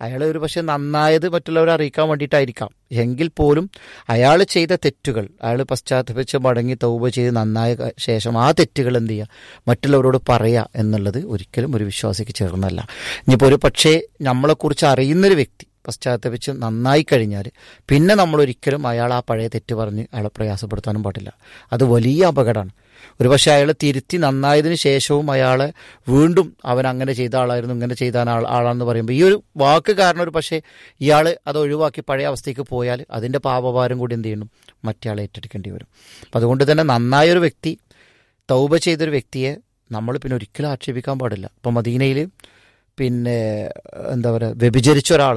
അയാൾ ഒരു പക്ഷെ നന്നായത് മറ്റുള്ളവരെ അറിയിക്കാൻ വേണ്ടിയിട്ടായിരിക്കാം എങ്കിൽ പോലും അയാൾ ചെയ്ത തെറ്റുകൾ അയാൾ പശ്ചാത്തപിച്ച് മടങ്ങി തൗബ ചെയ്ത് നന്നായ ക- ശേഷം ആ തെറ്റുകൾ എന്ത് ചെയ്യുക മറ്റുള്ളവരോട് പറയുക എന്നുള്ളത് ഒരിക്കലും ഒരു വിശ്വാസിക്ക് ചേർന്നല്ല ഇനിയിപ്പോൾ ഒരു പക്ഷേ നമ്മളെക്കുറിച്ച് അറിയുന്നൊരു വ്യക്തി പശ്ചാത്തപിച്ച് നന്നായി കഴിഞ്ഞാൽ പിന്നെ നമ്മൾ ഒരിക്കലും അയാൾ ആ പഴയ തെറ്റ് പറഞ്ഞ് അയാളെ പ്രയാസപ്പെടുത്താനും പാടില്ല അത് വലിയ അപകടമാണ് ഒരുപക്ഷെ അയാൾ തിരുത്തി നന്നായതിനു ശേഷവും അയാളെ വീണ്ടും അവൻ അങ്ങനെ ചെയ്ത ആളായിരുന്നു ഇങ്ങനെ ചെയ്ത ആൾ ആളാണെന്ന് പറയുമ്പോൾ ഈ ഒരു വാക്ക് കാരണം ഒരു പക്ഷേ ഇയാൾ അത് ഒഴിവാക്കി പഴയ അവസ്ഥയ്ക്ക് പോയാൽ അതിൻ്റെ പാപഭാരം കൂടി എന്ത് ചെയ്യണം മറ്റേയാളെ ഏറ്റെടുക്കേണ്ടി വരും അപ്പം അതുകൊണ്ട് തന്നെ നന്നായൊരു വ്യക്തി തൗബ ചെയ്തൊരു വ്യക്തിയെ നമ്മൾ പിന്നെ ഒരിക്കലും ആക്ഷേപിക്കാൻ പാടില്ല ഇപ്പം മദീനയിൽ പിന്നെ എന്താ പറയുക വ്യഭിചരിച്ച ഒരാൾ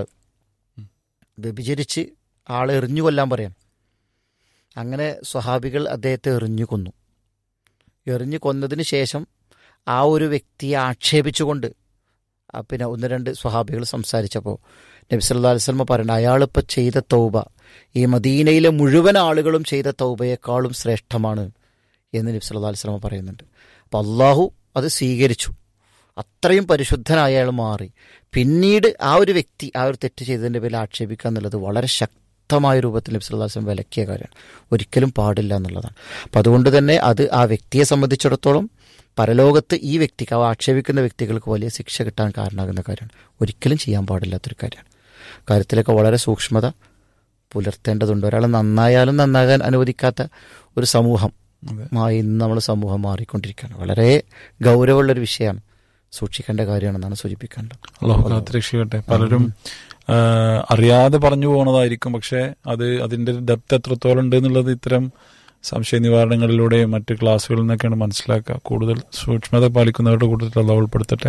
വ്യഭിചരിച്ച് ആളെ എറിഞ്ഞു കൊല്ലാൻ പറയാം അങ്ങനെ സ്വഹാബികൾ അദ്ദേഹത്തെ എറിഞ്ഞു കൊന്നു എറിഞ്ഞു കൊന്നതിന് ശേഷം ആ ഒരു വ്യക്തിയെ ആക്ഷേപിച്ചുകൊണ്ട് ആ പിന്നെ ഒന്ന് രണ്ട് സ്വഹാബികൾ സംസാരിച്ചപ്പോൾ നബി സല്ലാ അലിസ്ലമ പറയുന്നത് അയാളിപ്പോൾ ചെയ്ത തൗബ ഈ മദീനയിലെ മുഴുവൻ ആളുകളും ചെയ്ത തൗബയേക്കാളും ശ്രേഷ്ഠമാണ് എന്ന് നബി സല്ലാ അലിസ്ലമ പറയുന്നുണ്ട് അപ്പോൾ അള്ളാഹു അത് സ്വീകരിച്ചു അത്രയും പരിശുദ്ധനായ അയാൾ മാറി പിന്നീട് ആ ഒരു വ്യക്തി ആ ഒരു തെറ്റ് ചെയ്തതിൻ്റെ പേരിൽ ആക്ഷേപിക്കുക എന്നുള്ളത് വളരെ ശക്തമായ രൂപത്തിൽ നബി സല്ലല്ലാഹു അലൈഹി വസല്ലം വിലക്കിയ കാര്യമാണ് ഒരിക്കലും പാടില്ല എന്നുള്ളതാണ് അപ്പം അതുകൊണ്ട് തന്നെ അത് ആ വ്യക്തിയെ സംബന്ധിച്ചിടത്തോളം പരലോകത്ത് ഈ വ്യക്തിക്ക് അവ ആക്ഷേപിക്കുന്ന വ്യക്തികൾക്ക് വലിയ ശിക്ഷ കിട്ടാൻ കാരണമാകുന്ന കാര്യമാണ് ഒരിക്കലും ചെയ്യാൻ പാടില്ലാത്തൊരു കാര്യമാണ് കാര്യത്തിലൊക്കെ വളരെ സൂക്ഷ്മത പുലർത്തേണ്ടതുണ്ട് ഒരാൾ നന്നായാലും നന്നാകാൻ അനുവദിക്കാത്ത ഒരു സമൂഹം അതെ മായി ഇന്ന് നമ്മൾ സമൂഹം മാറിക്കൊണ്ടിരിക്കുകയാണ് വളരെ ഗൗരവമുള്ളൊരു വിഷയമാണ് സൂക്ഷിക്കേണ്ട കാര്യമാണെന്നാണ് സൂചിപ്പിക്കേണ്ടത് അള്ളാഹു കാത്തിരക്ഷിക്കട്ടെ പലരും ആ, അറിയാതെ പറഞ്ഞു പോകുന്നതായിരിക്കും പക്ഷെ അത് അതിന്റെ ഡെപ്ത് എത്രത്തോളം ഉണ്ട് എന്നുള്ളത് ഇത്തരം സംശയ നിവാരണങ്ങളിലൂടെയും മറ്റ് ക്ലാസ്സുകളിൽ നിന്നൊക്കെയാണ് മനസ്സിലാക്കുക കൂടുതൽ സൂക്ഷ്മത പാലിക്കുന്നവരുടെ കൂട്ടത്തിൽ അള്ളാഹ് ഉൾപ്പെടുത്തട്ടെ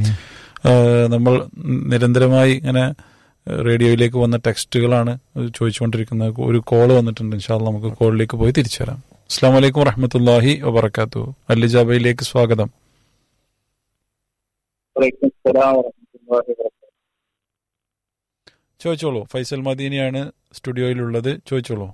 ആ, നമ്മൾ നിരന്തരമായി ഇങ്ങനെ റേഡിയോയിലേക്ക് വന്ന ടെക്സ്റ്റുകളാണ് ചോദിച്ചുകൊണ്ടിരിക്കുന്നത് ഒരു കോള് വന്നിട്ടുണ്ട് ഇൻഷാല്ല നമുക്ക് കോളിലേക്ക് പോയി തിരിച്ചു വരാം അസ്സാം വലൈക്കും വറഹമത്തല്ലാഹി വബർക്കാത്തു അല്ലിജാബയിലേക്ക് സ്വാഗതം വലൈക്കും സ്സലാം വറഹ്മത്തുള്ളാഹി വബറകാതുഹു. ചോദിച്ചോളൂ ഫൈസൽ മദീനയാണ് സ്റ്റുഡിയോയിലുള്ളത് ചോദിച്ചോളൂ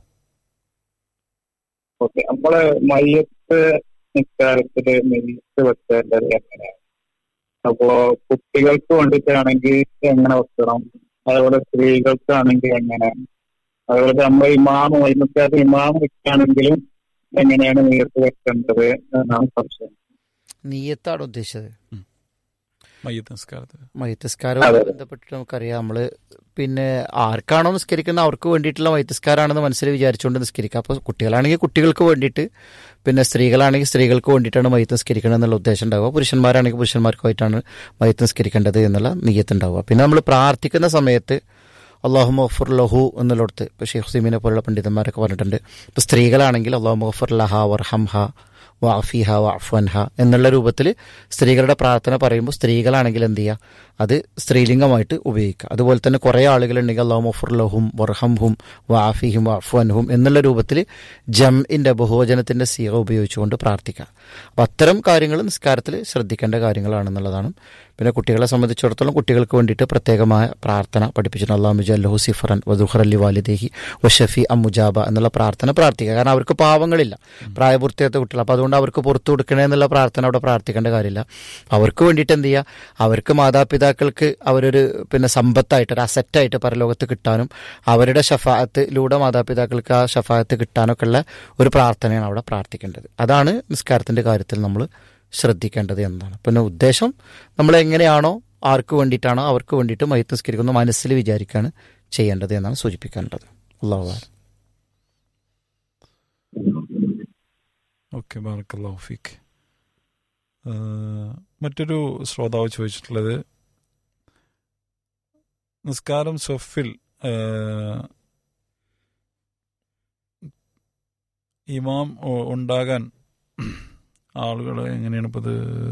ഓക്കെ നമ്മള് മയ്യത്ത് നിസ്കാരത്തില് നെയ്യത്ത് വെക്കേണ്ടത് എങ്ങനെയാണ് അപ്പോ കുട്ടികൾക്ക് വേണ്ടിയിട്ടാണെങ്കിൽ എങ്ങനെ വെക്കണം അതുപോലെ സ്ത്രീകൾക്കാണെങ്കിൽ എങ്ങനെ അതുപോലെ നമ്മൾ ഇമാമ് വൈകുന്നേരത്ത് ഇമാമ് വെക്കുകയാണെങ്കിലും എങ്ങനെയാണ് നെയ്യത്ത് വെക്കേണ്ടത് എന്നാണ് സംശയം നീയത്താണ് ഉദ്ദേശിച്ചത് മയ്യത്ത് നിസ്കാരത്തിൽ മൈത്തസ്കാരവുമായി അതെ, അതെ. ബന്ധപ്പെട്ട് നമുക്കറിയാം നമ്മൾ പിന്നെ ആർക്കാണോ നിസ്കരിക്കുന്നത് അവർക്ക് വേണ്ടിയിട്ടുള്ള മൈത്തസ്കാരാണെന്ന് മനസ്സിൽ വിചാരിച്ചുകൊണ്ട് നിസ്കരിക്കുക അപ്പോൾ കുട്ടികളാണെങ്കിൽ കുട്ടികൾക്ക് വേണ്ടിയിട്ട് പിന്നെ സ്ത്രീകളാണെങ്കിൽ സ്ത്രീകൾക്ക് വേണ്ടിയിട്ടാണ് മയ്യത്ത് നിസ്കരിക്കണം എന്നുള്ള ഉദ്ദേശം ഉണ്ടാവുക പുരുഷന്മാരാണെങ്കിൽ പുരുഷന്മാർക്കുമായിട്ടാണ് മയ്യത്ത് നിസ്കരിക്കേണ്ടത് എന്നുള്ള നീയത്ത് ഉണ്ടാവുക പിന്നെ നമ്മൾ പ്രാർത്ഥിക്കുന്ന സമയത്ത് അള്ളാഹു മഫുർ ലഹു എന്നുള്ളിടത്ത് ഇപ്പോൾ ഷെയ്ഖ് ഹുസൈമിനെ പോലുള്ള പണ്ഡിതന്മാരൊക്കെ പറഞ്ഞിട്ടുണ്ട് ഇപ്പോൾ സ്ത്രീകളാണെങ്കിൽ അള്ളാഹു മഫുർ ലഹ വർഹംഹ വാഫിഹ വാഫൻഹ എന്നുള്ള രൂപത്തിൽ സ്ത്രീകളുടെ പ്രാർത്ഥന പറയുമ്പോൾ സ്ത്രീകളാണെങ്കിൽ എന്ത് ചെയ്യുക അത് സ്ത്രീലിംഗമായിട്ട് ഉപയോഗിക്കുക അതുപോലെ തന്നെ കുറേ ആളുകളുണ്ടെങ്കിൽ അള്ളാഹു മഫുർ ലഹും വർഹംഹും വാഫിഹിം വാഫൻഹും എന്നുള്ള രൂപത്തിൽ ജംഇൻ്റെ ബഹുവചനത്തിൻ്റെ സീറ ഉപയോഗിച്ചുകൊണ്ട് പ്രാർത്ഥിക്കുക അപ്പം അത്തരം കാര്യങ്ങൾ നിസ്കാരത്തിൽ ശ്രദ്ധിക്കേണ്ട കാര്യങ്ങളാണെന്നുള്ളതാണ് പിന്നെ കുട്ടികളെ സംബന്ധിച്ചിടത്തോളം കുട്ടികൾക്ക് വേണ്ടിയിട്ട് പ്രത്യേകമായ പ്രാർത്ഥന പഠിപ്പിച്ചിട്ടുണ്ട് അള്ളാഹു മുജല്ലഹു സിഫറൻ വദുഹർ അലി വാലിദേഹി വഷഫി അമ്മുജാബ എന്നുള്ള പ്രാർത്ഥന പ്രാർത്ഥിക്കുക കാരണം അവർക്ക് പാവങ്ങളില്ല പ്രായപൂർത്തിയാത്ത കുട്ടികൾ അപ്പോൾ അതുകൊണ്ട് അവർക്ക് പുറത്തു കൊടുക്കണേ എന്നുള്ള പ്രാർത്ഥന അവിടെ പ്രാർത്ഥിക്കേണ്ട കാര്യമില്ല അവർക്ക് വേണ്ടിയിട്ട് എന്ത് ചെയ്യുക അവർക്ക് മാതാപിതാക്കൾക്ക് അവരൊരു പിന്നെ സമ്പത്തായിട്ട് ഒരു അസറ്റായിട്ട് പരലോകത്ത് കിട്ടാനും അവരുടെ ഷഫായത്തിലൂടെ മാതാപിതാക്കൾക്ക് ആ ഷഫായത്ത് കിട്ടാനൊക്കെ ഉള്ള ഒരു പ്രാർത്ഥനയാണ് അവിടെ പ്രാർത്ഥിക്കേണ്ടത് അതാണ് നിസ്കാരത്തിൻ്റെ കാര്യത്തിൽ നമ്മൾ ശ്രദ്ധിക്കേണ്ടത് എന്നതാണ് പിന്നെ ഉദ്ദേശം നമ്മൾ എങ്ങനെയാണോ ആർക്ക് വേണ്ടിയിട്ടാണോ അവർക്ക് വേണ്ടിയിട്ട് മയത്ത് നിസ്കരിക്കുന്ന മനസ്സിൽ വിചാരിക്കുകയാണ് ചെയ്യേണ്ടത് എന്നാണ് സൂചിപ്പിക്കേണ്ടത് അള്ളാഹു ഓക്കെ ബാറക്കല്ലാഹു ഫീക്ക് മറ്റൊരു ശ്രോതാവ് ചോദിച്ചിട്ടുള്ളത് നിസ്കാരം സൊഫിൽ ഇമാം ഉ- ഉണ്ടാകാൻ ആളുകൾ എങ്ങനെയാണ് ഇപ്പത്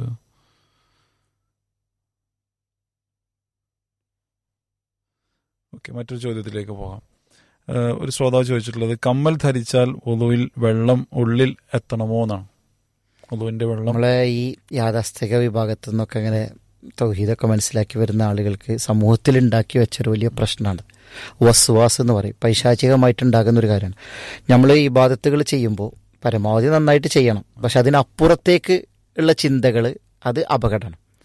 ഓക്കെ മറ്റൊരു ചോദ്യത്തിലേക്ക് പോകാം ഏഹ് ഒരു ശ്രോതാവ് ചോദിച്ചിട്ടുള്ളത് കമ്മൽ ധരിച്ചാൽ ഒതുവിൽ വെള്ളം ഉള്ളിൽ എത്തണമോ എന്നാണ് ഒതുവിന്റെ വെള്ളം നമ്മളെ ഈ യാഥാസ്ഥിക വിഭാഗത്തു നിന്നൊക്കെ അങ്ങനെ തൗഹീദൊക്കെ മനസ്സിലാക്കി വരുന്ന ആളുകൾക്ക് സമൂഹത്തിൽ ഉണ്ടാക്കി വെച്ചൊരു വലിയ പ്രശ്നമാണ് വസ്വാസ് എന്ന് പറയും പൈശാചികമായിട്ടുണ്ടാകുന്ന ഒരു കാര്യമാണ് നമ്മൾ ഈ ബാധത്തുകൾ ചെയ്യുമ്പോൾ പരമാവധി നന്നായിട്ട് ചെയ്യണം പക്ഷെ അതിനപ്പുറത്തേക്ക് ഉള്ള ചിന്തകൾ അത് അപകടമാണ്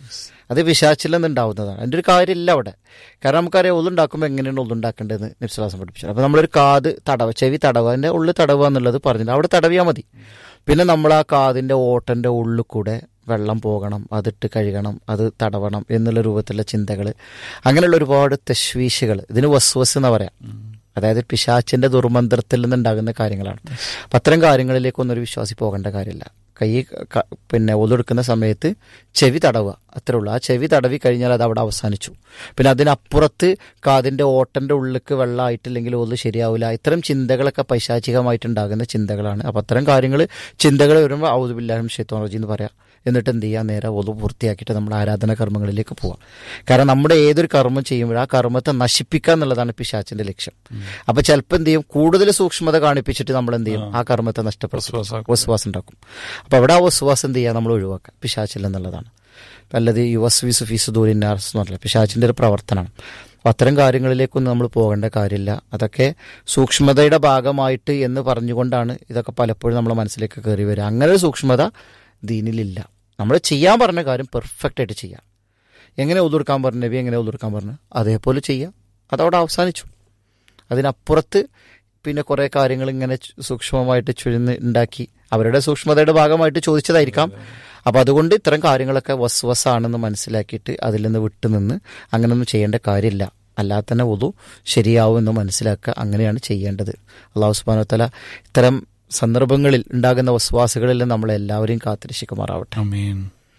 അത് പിശാച്ചിൽ നിന്നുണ്ടാവുന്നതാണ് അതിൻ്റെ ഒരു കാര്യമില്ല അവിടെ കാരണം നമുക്കറിയാം ഉള്ളുണ്ടാക്കുമ്പോൾ എങ്ങനെയാണ് ഉള്ളുണ്ടാക്കേണ്ടതെന്ന് നിപ്സലാസം പഠിപ്പിച്ചത് അപ്പോൾ നമ്മളൊരു കാത് തടവ ചെവി തടവ അതിൻ്റെ ഉള്ളിൽ തടവുക എന്നുള്ളത് പറഞ്ഞിട്ട് അവിടെ തടവിയാൽ മതി പിന്നെ നമ്മൾ ആ കാതിൻ്റെ ഓട്ടൻ്റെ ഉള്ളിൽ കൂടെ വെള്ളം പോകണം അതിട്ട് കഴുകണം അത് തടവണം എന്നുള്ള രൂപത്തിലുള്ള ചിന്തകൾ അങ്ങനെയുള്ള ഒരുപാട് തെശ്വീശുകൾ ഇതിന് വസ്വസ് എന്ന് പറയാം അതായത് പിശാച്ചിന്റെ ദുർമന്ത്രത്തിൽ നിന്നുണ്ടാകുന്ന കാര്യങ്ങളാണ് അപ്പം അത്തരം കാര്യങ്ങളിലേക്കൊന്നും ഒരു വിശ്വാസി പോകേണ്ട കാര്യമില്ല കൈ ക- പിന്നെ ഒതെടുക്കുന്ന സമയത്ത് ചെവി തടവുക അത്രേ ഉള്ളൂ ആ ചെവി തടവി കഴിഞ്ഞാൽ അത് അവിടെ അവസാനിച്ചു പിന്നെ അതിനപ്പുറത്ത് കാതിന്റെ ഓട്ടന്റെ ഉള്ളിലേക്ക് വെള്ളമായിട്ടില്ലെങ്കിൽ ഒന്നും ശരിയാവില്ല ഇത്തരം ചിന്തകളൊക്കെ പൈശാചികമായിട്ടുണ്ടാകുന്ന ചിന്തകളാണ് അപ്പം അത്തരം കാര്യങ്ങൾ ചിന്തകൾ വരുമ്പോൾ ഔദുബില്ലാഹും ഷെയ്ത്തോളജി എന്ന് പറയാം എന്നിട്ട് എന്ത് ചെയ്യുക നേരെ ഒതു പൂർത്തിയാക്കിയിട്ട് നമ്മൾ ആരാധന കർമ്മങ്ങളിലേക്ക് പോവാം കാരണം നമ്മുടെ ഏതൊരു കർമ്മം ചെയ്യുമ്പോഴും ആ കർമ്മത്തെ നശിപ്പിക്കുക എന്നുള്ളതാണ് പിശാച്ചിന്റെ ലക്ഷ്യം അപ്പൊ ചിലപ്പോൾ എന്ത് ചെയ്യും കൂടുതൽ സൂക്ഷ്മത കാണിപ്പിച്ചിട്ട് നമ്മൾ എന്ത് ചെയ്യും ആ കർമ്മത്തെ നഷ്ടപ്പെടുത്തും വസ്വാസാക്കും. വസ്വാസം ഉണ്ടാക്കും അപ്പൊ അവിടെ ആ വസ്വാസം എന്ത് ചെയ്യുക നമ്മൾ ഒഴിവാക്കുക പിശാച്ചിൽ എന്നുള്ളതാണ് അല്ലത് യു എസ് വി സുഫീസ് ദൂരിനാർസ് എന്ന് പറഞ്ഞില്ല പിശാച്ചിന്റെ ഒരു പ്രവർത്തനമാണ് അപ്പൊ അത്തരം കാര്യങ്ങളിലേക്കൊന്നും നമ്മൾ പോകേണ്ട കാര്യമില്ല അതൊക്കെ സൂക്ഷ്മതയുടെ ഭാഗമായിട്ട് എന്ന് പറഞ്ഞുകൊണ്ടാണ് ഇതൊക്കെ പലപ്പോഴും നമ്മളെ മനസ്സിലേക്ക് കയറി വരിക അങ്ങനെ ഒരു സൂക്ഷ്മത ദീനിലില്ല നമ്മൾ ചെയ്യാൻ പറഞ്ഞ കാര്യം പെർഫെക്റ്റ് ആയിട്ട് ചെയ്യാം എങ്ങനെ ഒതുക്കാൻ പറഞ്ഞു നബി എങ്ങനെ ഒതുക്കാൻ പറഞ്ഞു അതേപോലെ ചെയ്യാം അതവിടെ അവസാനിച്ചു അതിനപ്പുറത്ത് പിന്നെ കുറേ കാര്യങ്ങൾ ഇങ്ങനെ ചു- സൂക്ഷ്മമായിട്ട് ചുഴിന്ന് ഉണ്ടാക്കി അവരുടെ സൂക്ഷ്മതയുടെ ഭാഗമായിട്ട് ചോദിച്ചതായിരിക്കാം അപ്പം അതുകൊണ്ട് ഇത്തരം കാര്യങ്ങളൊക്കെ വസ്വസാണെന്ന് മനസ്സിലാക്കിയിട്ട് അതിൽ നിന്ന് വിട്ടുനിന്ന് അങ്ങനെയൊന്നും ചെയ്യേണ്ട കാര്യമില്ല അല്ലാതെ തന്നെ ഒതു ശരിയാവുമെന്ന് മനസ്സിലാക്കുക അങ്ങനെയാണ് ചെയ്യേണ്ടത് അള്ളാഹു സുബാനത്തല ഇത്തരം സന്ദർഭങ്ങളിൽ ഉണ്ടാകുന്ന വസ്വാസുകളിൽ നമ്മളെ എല്ലാവരെയും കാത്തിരക്ഷിക്കുമാറാവട്ടെ അമീൻ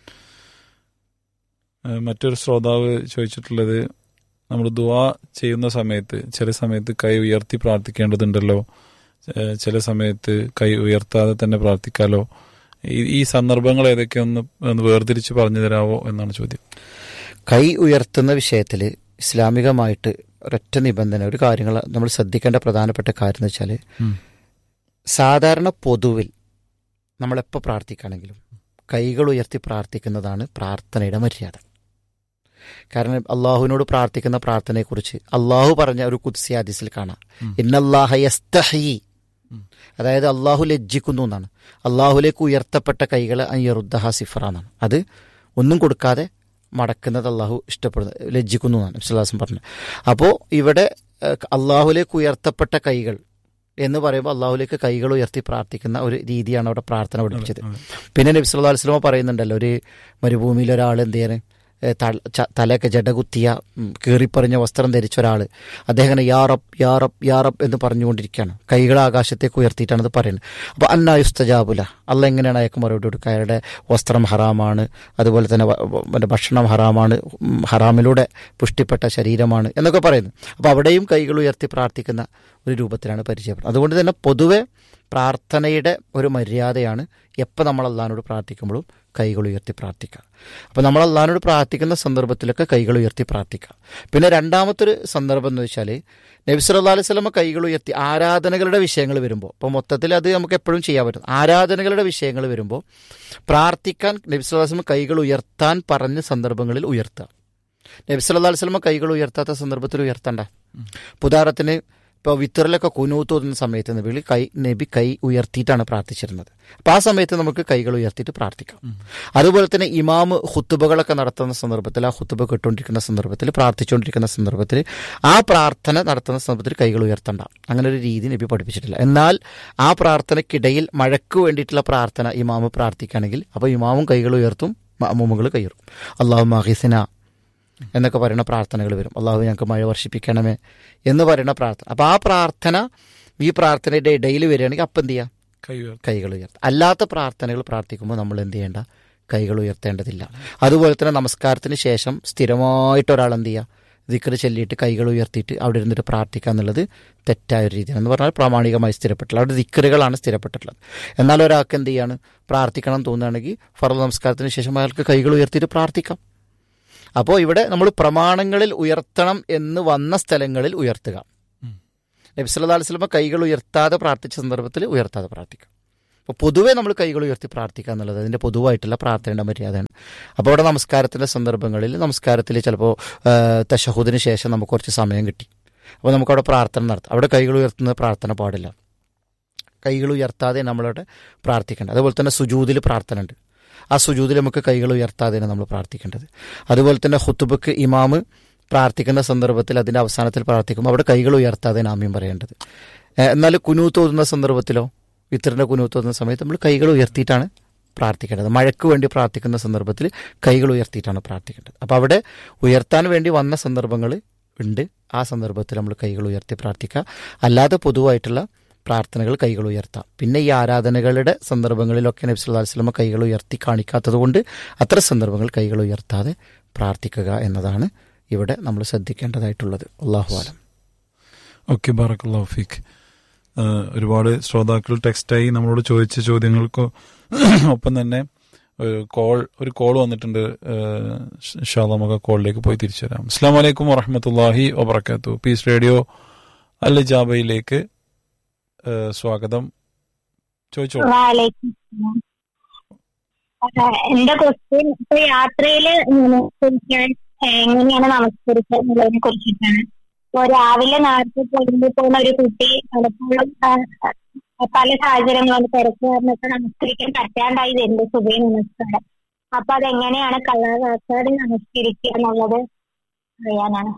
ഏഹ് മറ്റൊരു ശ്രോതാവ് ചോദിച്ചിട്ടുള്ളത് നമ്മൾ ദുവാ ചെയ്യുന്ന സമയത്ത് ചില സമയത്ത് കൈ ഉയർത്തി പ്രാർത്ഥിക്കേണ്ടതുണ്ടല്ലോ ഏഹ് ചില സമയത്ത് കൈ ഉയർത്താതെ തന്നെ പ്രാർത്ഥിക്കാലോ ഈ ഈ സന്ദർഭങ്ങൾ ഏതൊക്കെയൊന്ന് ഒന്ന് വേർതിരിച്ച് പറഞ്ഞു തരാവോ എന്നാണ് ചോദ്യം കൈ ഉയർത്തുന്ന വിഷയത്തിൽ ഇസ്ലാമികമായിട്ട് ഒരൊറ്റ നിബന്ധന ഒരു കാര്യങ്ങൾ നമ്മൾ ശ്രദ്ധിക്കേണ്ട പ്രധാനപ്പെട്ട കാര്യം എന്ന് വെച്ചാൽ ഉം. സാധാരണ പൊതുവിൽ നമ്മളെപ്പോൾ പ്രാർത്ഥിക്കുകയാണെങ്കിലും കൈകൾ ഉയർത്തി പ്രാർത്ഥിക്കുന്നതാണ് പ്രാർത്ഥനയുടെ മര്യാദ കാരണം അള്ളാഹുവിനോട് പ്രാർത്ഥിക്കുന്ന പ്രാർത്ഥനയെക്കുറിച്ച് അള്ളാഹു പറഞ്ഞ ഒരു കുത്സി ഹദീസിൽ കാണാം ഉം. ഇന്നല്ലാഹ യസ്തഹി ഉം. അതായത് അള്ളാഹു ലജ്ജിക്കുന്നു എന്നാണ് അള്ളാഹുലേക്ക് ഉയർത്തപ്പെട്ട കൈകൾ അയ്യറുദ്ദഹ സിഫറ എന്നാണ് അത് ഒന്നും കൊടുക്കാതെ മടക്കുന്നത് അള്ളാഹു ഇഷ്ടപ്പെടുന്നത് ലജ്ജിക്കുന്നു എന്നാണ് വിശ്വാസം പറഞ്ഞത് അപ്പോൾ ഇവിടെ ഏഹ്, അള്ളാഹുലേക്ക് ഉയർത്തപ്പെട്ട കൈകൾ എന്ന് പറയുമ്പോൾ അള്ളാഹുലേക്ക് കൈകൾ ഉയർത്തി പ്രാർത്ഥിക്കുന്ന ഒരു രീതിയാണ് അവിടെ പ്രാർത്ഥന പഠിപ്പിച്ചത് അതെ. പിന്നെ നബി സല്ലല്ലാഹു അലൈഹി വസല്ലം പറയുന്നുണ്ടല്ലോ ഒരു മരുഭൂമിയിൽ ഒരാൾ എന്ത് ചെയ്യാൻ തലയൊക്കെ ജടകുത്തിയ ഉം, കീറിപ്പറിഞ്ഞ വസ്ത്രം ധരിച്ച ഒരാൾ അദ്ദേഹം ഇങ്ങനെ യാറബ് യാറബ് യാറബ് എന്ന് പറഞ്ഞുകൊണ്ടിരിക്കുകയാണ് കൈകൾ ആകാശത്തേക്ക് ഉയർത്തിയിട്ടാണ് ഇത് പറയുന്നത് അപ്പോൾ അന്നായുസ്തജാബുല അല്ല എങ്ങനെയാണ് അയാൾക്ക് മറുപടി കൊടുക്കുക അയാളുടെ വസ്ത്രം ഹറാമാണ് അതുപോലെ തന്നെ വ- വ- മറ്റേ ഭക്ഷണം ഹറാമാണ് ഉം, ഹറാമിലൂടെ പുഷ്ടിപ്പെട്ട ശരീരമാണ് എന്നൊക്കെ പറയുന്നു അപ്പോൾ അവിടെയും കൈകൾ ഉയർത്തി പ്രാർത്ഥിക്കുന്ന ഒരു രൂപത്തിലാണ് പരിചയപ്പെടുന്നത് അതുകൊണ്ട് തന്നെ പൊതുവെ പ്രാർത്ഥനയുടെ ഒരു മര്യാദയാണ് എപ്പോൾ നമ്മൾ അള്ളഹാനോട് പ്രാർത്ഥിക്കുമ്പോഴും കൈകൾ ഉയർത്തി പ്രാർത്ഥിക്കുക അപ്പോൾ നമ്മൾ അള്ളഹാനോട് പ്രാർത്ഥിക്കുന്ന സന്ദർഭത്തിലൊക്കെ കൈകൾ ഉയർത്തി പ്രാർത്ഥിക്കുക പിന്നെ രണ്ടാമത്തൊരു സന്ദർഭം എന്ന് വെച്ചാൽ നബി സല്ലല്ലാഹു അലൈഹി വസല്ലമ കൈകൾ ഉയർത്തി ആരാധനകളുടെ വിഷയങ്ങൾ വരുമ്പോൾ അപ്പോൾ മൊത്തത്തിൽ അത് നമുക്ക് എപ്പോഴും ചെയ്യാൻ പറ്റും ആരാധനകളുടെ വിഷയങ്ങൾ വരുമ്പോൾ പ്രാർത്ഥിക്കാൻ നബി സല്ലല്ലാഹു അലൈഹി വസല്ലമ കൈകൾ ഉയർത്താൻ പറഞ്ഞ സന്ദർഭങ്ങളിൽ ഉയർത്തുക നബി സല്ലല്ലാഹു അലൈഹി വസല്ലമ കൈകൾ ഉയർത്താത്ത സന്ദർഭത്തിൽ ഉയർത്തണ്ട ഇപ്പൊ ഉദാഹരണത്തിന് ഇപ്പോൾ വിത്തറിലൊക്കെ കുനൂത്തോതുന്ന സമയത്ത് നബി കൈ നബി കൈ ഉയർത്തിയിട്ടാണ് പ്രാർത്ഥിച്ചിരുന്നത് അപ്പോൾ ആ സമയത്ത് നമുക്ക് കൈകൾ ഉയർത്തിയിട്ട് പ്രാർത്ഥിക്കാം അതുപോലെ തന്നെ ഇമാമ് ഹുത്തുബകളൊക്കെ നടത്തുന്ന സന്ദർഭത്തിൽ ആ ഹുത്തുബ കേട്ടുകൊണ്ടിരിക്കുന്ന സന്ദർഭത്തിൽ പ്രാർത്ഥിച്ചുകൊണ്ടിരിക്കുന്ന സന്ദർഭത്തിൽ ആ പ്രാർത്ഥന നടത്തുന്ന സന്ദർഭത്തിൽ കൈകൾ ഉയർത്തണ്ട അങ്ങനെ ഒരു രീതി നബി പഠിപ്പിച്ചിട്ടില്ല എന്നാൽ ആ പ്രാർത്ഥനയ്ക്കിടയിൽ മഴയ്ക്ക് വേണ്ടിയിട്ടുള്ള പ്രാർത്ഥന ഇമാമ് പ്രാർത്ഥിക്കുകയാണെങ്കിൽ അപ്പോൾ ഇമാമും കൈകൾ ഉയർത്തും മാമൂമുകൾ കയ്യറും അള്ളാഹു മഹിസിന എന്നൊക്കെ പറയുന്ന പ്രാർത്ഥനകൾ വരും അള്ളാഹു ഞങ്ങൾക്ക് മഴ വർഷിപ്പിക്കണമേ എന്ന് പറയുന്ന പ്രാർത്ഥന അപ്പോൾ ആ പ്രാർത്ഥന ഈ പ്രാർത്ഥനയുടെ ഇടയിൽ വരികയാണെങ്കിൽ അപ്പം എന്ത് ചെയ്യുക കൈ ഉയർത്തി കൈകൾ ഉയർത്തുക അല്ലാത്ത പ്രാർത്ഥനകൾ പ്രാർത്ഥിക്കുമ്പോൾ നമ്മൾ എന്ത് ചെയ്യേണ്ട കൈകൾ ഉയർത്തേണ്ടതില്ല അതുപോലെ തന്നെ നമസ്കാരത്തിന് ശേഷം സ്ഥിരമായിട്ട് ഒരാൾ എന്ത് ചെയ്യുക ദിക്കറ് ചൊല്ലിയിട്ട് കൈകൾ ഉയർത്തിയിട്ട് അവിടെ ഇരുന്നിട്ട് പ്രാർത്ഥിക്കുക എന്നുള്ളത് തെറ്റായ ഒരു രീതിയാണ് എന്ന് പറഞ്ഞാൽ പ്രാമാണികമായി സ്ഥിരപ്പെട്ടിട്ടുള്ളത് അവിടെ ദിക്കറുകളാണ് സ്ഥിരപ്പെട്ടിട്ടുള്ളത് എന്നാൽ ഒരാൾക്ക് എന്ത് ചെയ്യാണ് പ്രാർത്ഥിക്കണം എന്ന് തോന്നുകയാണെങ്കിൽ ഫറു നമസ്കാരത്തിന് ശേഷം അയാൾക്ക് കൈകൾ ഉയർത്തിയിട്ട് പ്രാർത്ഥിക്കാം അപ്പോൾ ഇവിടെ നമ്മൾ പ്രമാണങ്ങളിൽ ഉയർത്തണം എന്ന് വന്ന സ്ഥലങ്ങളിൽ ഉയർത്തുക ഉം. നബി സല്ലല്ലാഹു അലൈഹി വസല്ലമ കൈകൾ ഉയർത്താതെ പ്രാർത്ഥിച്ച സന്ദർഭത്തിൽ ഉയർത്താതെ പ്രാർത്ഥിക്കാം അപ്പോൾ പൊതുവേ നമ്മൾ കൈകൾ ഉയർത്തി പ്രാർത്ഥിക്കുക എന്നുള്ളത് അതിൻ്റെ പൊതുവായിട്ടുള്ള പ്രാർത്ഥനയുടെ മര്യാദയാണ് അപ്പോൾ അവിടെ നമസ്കാരത്തിൻ്റെ സന്ദർഭങ്ങളിൽ നമസ്കാരത്തിൽ ചിലപ്പോൾ തശഹുദിന് ശേഷം നമുക്ക് കുറച്ച് സമയം കിട്ടി അപ്പോൾ നമുക്കവിടെ പ്രാർത്ഥന നടത്താം അവിടെ കൈകൾ ഉയർത്തുന്ന പ്രാർത്ഥന പാടില്ല കൈകൾ ഉയർത്താതെ നമ്മളവിടെ പ്രാർത്ഥിക്കേണ്ടത് അതുപോലെ തന്നെ സുജൂതിൽ പ്രാർത്ഥന ഉണ്ട് ആ സുജൂദിൽ നമുക്ക് കൈകൾ ഉയർത്താതെയാണ് നമ്മൾ പ്രാർത്ഥിക്കേണ്ടത് അതുപോലെ തന്നെ ഹുത്തുബക്ക് ഇമാമ് പ്രാർത്ഥിക്കുന്ന സന്ദർഭത്തിൽ അതിന്റെ അവസാനത്തിൽ പ്രാർത്ഥിക്കുമ്പോൾ അവിടെ കൈകൾ ഉയർത്താതെ ആമ്യം പറയേണ്ടത് ഏഹ് എന്നാൽ കുനൂത്ത് ഓതുന്ന സന്ദർഭത്തിലോ ഇത്തറിന്റെ കുനൂത്ത് ഓതുന്ന സമയത്ത് നമ്മൾ കൈകൾ ഉയർത്തിയിട്ടാണ് പ്രാർത്ഥിക്കേണ്ടത് മഴയ്ക്ക് വേണ്ടി പ്രാർത്ഥിക്കുന്ന സന്ദർഭത്തിൽ കൈകൾ ഉയർത്തിയിട്ടാണ് പ്രാർത്ഥിക്കേണ്ടത് അപ്പോൾ അവിടെ ഉയർത്താൻ വേണ്ടി വന്ന സന്ദർഭങ്ങൾ ഉണ്ട് ആ സന്ദർഭത്തിൽ നമ്മൾ കൈകൾ ഉയർത്തി പ്രാർത്ഥിക്കുക അല്ലാതെ പൊതുവായിട്ടുള്ള പ്രാർത്ഥനകൾ കൈകൾ ഉയർത്താം പിന്നെ ഈ ആരാധനകളുടെ സന്ദർഭങ്ങളിലൊക്കെ നബി സല്ലല്ലാഹു അലൈഹി വസല്ലം കൈകൾ ഉയർത്തി കാണിക്കാത്തത് കൊണ്ട് അത്തരം സന്ദർഭങ്ങൾ കൈകൾ ഉയർത്താതെ പ്രാർത്ഥിക്കുക എന്നതാണ് ഇവിടെ നമ്മൾ ശ്രദ്ധിക്കേണ്ടതായിട്ടുള്ളത് അള്ളാഹു ആലം ഓക്കെ ബാറക്കല്ലാഹു ഫീക്ക് ഏഹ് ഒരുപാട് ശ്രോതാക്കൾ ടെക്സ്റ്റായി നമ്മളോട് ചോദിച്ച ചോദ്യങ്ങൾക്ക് ഒപ്പം തന്നെ ഒരു കോൾ ഒരു കോൾ വന്നിട്ടുണ്ട് ഏഹ് ഇൻഷാ അല്ലാ നമുക്ക് കോളിലേക്ക് പോയി തിരിച്ചു വരാം അസ്സാം വലൈക്കും വറഹമത്തല്ലാഹി വബർക്കാത്തു പീസ് റേഡിയോ അൽ ജാബയിലേക്ക് ഏഹ് സ്വാഗതം ചോദിച്ചോളൂ വാലൈക്കും സലാം. ആ, എന്റെ ക്വസ്റ്റ്യൻ ഇപ്പൊ യാത്രയില് നമസ്കരിക്കാൻ എങ്ങനെയാണ് നമസ്കരിക്കുക എന്നുള്ളതിനെ കുറിച്ചിട്ടാണ് ഇപ്പൊ രാവിലെ നേരത്തെ പോകുമ്പോൾ പോകുന്ന ഒരു കുട്ടി പലപ്പോഴും ആ, പല സാഹചര്യങ്ങളും തിരക്ക് കാരണമൊക്കെ നമസ്കരിക്കാൻ പറ്റാണ്ടായി വരുന്നുണ്ട് സുബൈ നമസ്കാരം അപ്പൊ അതെങ്ങനെയാണ് കളാകാതെ നമസ്കരിക്കുക എന്നുള്ളത് അറിയാനാണ്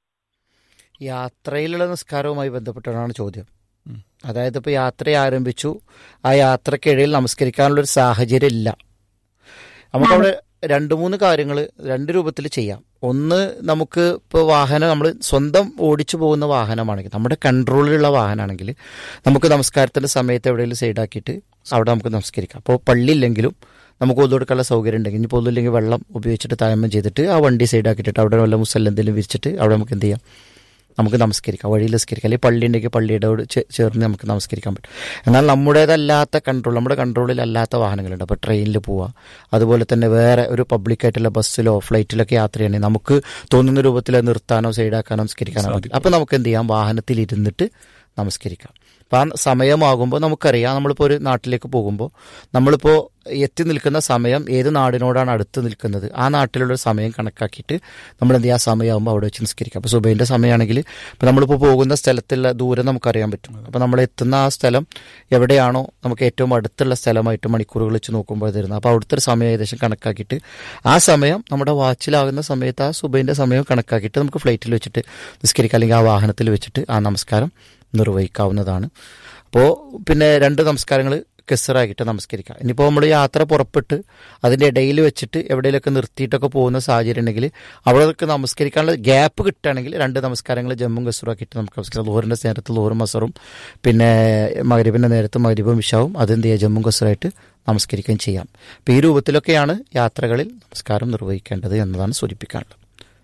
യാത്രയിലുള്ള നിസ്കാരവുമായി ബന്ധപ്പെട്ടാണ് ചോദ്യം ഉം. അതായത് ഇപ്പോൾ യാത്ര ആരംഭിച്ചു ആ യാത്രക്കിടയിൽ നമസ്കരിക്കാനുള്ള ഒരു സാഹചര്യം ഇല്ല നമുക്കവിടെ രണ്ട് മൂന്ന് കാര്യങ്ങൾ രണ്ട് രൂപത്തിൽ ചെയ്യാം ഒന്ന് നമുക്ക് ഇപ്പോൾ വാഹനം നമ്മൾ സ്വന്തം ഓടിച്ചു പോകുന്ന വാഹനമാണെങ്കിൽ നമ്മുടെ കൺട്രോളിലുള്ള വാഹനമാണെങ്കിൽ നമുക്ക് നമസ്കാരത്തിൻ്റെ സമയത്ത് എവിടെയെങ്കിലും സൈഡാക്കിയിട്ട് അവിടെ നമുക്ക് നമസ്കരിക്കാം അപ്പോൾ പള്ളി ഇല്ലെങ്കിലും നമുക്ക് ഒതുകൊടുക്കാനുള്ള സൗകര്യം ഉണ്ടെങ്കിൽ ഇനി ഒന്നുമില്ലെങ്കിൽ വെള്ളം ഉപയോഗിച്ചിട്ട് താഴ്മം ചെയ്തിട്ട് ആ വണ്ടി സൈഡാക്കിയിട്ട് അവിടെ വല്ല മുസല്ല എന്തെങ്കിലും വിരിച്ചിട്ട് അവിടെ നമുക്ക് എന്ത് ചെയ്യാം നമുക്ക് നമസ്കരിക്കാം വഴിയിൽ നമസ്കരിക്കാം അല്ലെങ്കിൽ പള്ളി ഉണ്ടെങ്കിൽ പള്ളിയുടെ കൂടെ ചേ- ചേർന്ന് നമുക്ക് നമസ്കരിക്കാൻ പറ്റും എന്നാൽ നമ്മുടേതല്ലാത്ത കൺട്രോൾ നമ്മുടെ കൺട്രോളിലല്ലാത്ത വാഹനങ്ങളുണ്ട് അപ്പോൾ ട്രെയിനിൽ പോവുക അതുപോലെ തന്നെ വേറെ ഒരു പബ്ലിക്കായിട്ടുള്ള ബസ്സിലോ ഫ്ലൈറ്റിലൊക്കെ യാത്ര ചെയ്യണമെങ്കിൽ നമുക്ക് തോന്നുന്ന രൂപത്തിൽ നിർത്താനോ സൈഡാക്കാനോ നമസ്കരിക്കാനോ പറ്റില്ല അപ്പോൾ നമുക്ക് എന്ത് ചെയ്യാം വാഹനത്തിൽ ഇരുന്നിട്ട് നമസ്കരിക്കാം അപ്പം ആ സമയമാകുമ്പോൾ നമുക്കറിയാം നമ്മളിപ്പോൾ ഒരു നാട്ടിലേക്ക് പോകുമ്പോൾ നമ്മളിപ്പോൾ എത്തി നിൽക്കുന്ന സമയം ഏത് നാടിനോടാണ് അടുത്ത് നിൽക്കുന്നത് ആ നാട്ടിലുള്ള ഒരു സമയം കണക്കാക്കിയിട്ട് നമ്മൾ എന്ത് ചെയ്യുക ആ സമയമാകുമ്പോൾ അവിടെ വെച്ച് നിസ്കരിക്കാം അപ്പോൾ സുബൈൻ്റെ സമയമാണെങ്കിൽ ഇപ്പോൾ നമ്മളിപ്പോൾ പോകുന്ന സ്ഥലത്തുള്ള ദൂരം നമുക്കറിയാൻ പറ്റും അപ്പോൾ നമ്മൾ എത്തുന്ന ആ സ്ഥലം എവിടെയാണോ നമുക്ക് ഏറ്റവും അടുത്തുള്ള സ്ഥലമായിട്ട് മണിക്കൂറുകൾ വെച്ച് നോക്കുമ്പോൾ തരുന്നത് അപ്പോൾ അവിടുത്തെ ഒരു സമയം ഏകദേശം കണക്കാക്കിയിട്ട് ആ സമയം നമ്മുടെ വാച്ചിലാകുന്ന സമയത്ത് ആ സുബൈൻ്റെ സമയം കണക്കാക്കിയിട്ട് നമുക്ക് ഫ്ലൈറ്റിൽ വെച്ചിട്ട് നിസ്കരിക്കാം അല്ലെങ്കിൽ ആ വാഹനത്തിൽ വെച്ചിട്ട് ആ നമസ്കാരം നിർവഹിക്കാവുന്നതാണ് അപ്പോൾ പിന്നെ രണ്ട് നമസ്കാരങ്ങൾ കെസറാക്കിയിട്ട് നമസ്കരിക്കാം ഇനിയിപ്പോൾ നമ്മൾ യാത്ര പുറപ്പെട്ട് അതിൻ്റെ ഇടയിൽ വെച്ചിട്ട് എവിടെയെങ്കിലുമൊക്കെ നിർത്തിയിട്ടൊക്കെ പോകുന്ന സാഹചര്യം ഉണ്ടെങ്കിൽ അവിടെയൊക്കെ നമസ്കരിക്കാനുള്ള ഗ്യാപ്പ് കിട്ടുകയാണെങ്കിൽ രണ്ട് നമസ്കാരങ്ങൾ ജമ്മും കസറാക്കിയിട്ട് നമുക്ക് നമസ്കരിക്കാം ലോറിൻ്റെ നേരത്ത് ലോറും മസറും പിന്നെ മകരിബിൻ്റെ നേരത്ത് മകരിബും വിഷാവും അതെന്ത് ചെയ്യുക ജമ്മും കസറായിട്ട് നമസ്കരിക്കുകയും ചെയ്യാം അപ്പോൾ ഈ രൂപത്തിലൊക്കെയാണ് യാത്രകളിൽ നമസ്കാരം നിർവഹിക്കേണ്ടത് എന്നതാണ് സൂചിപ്പിക്കാനുള്ളത്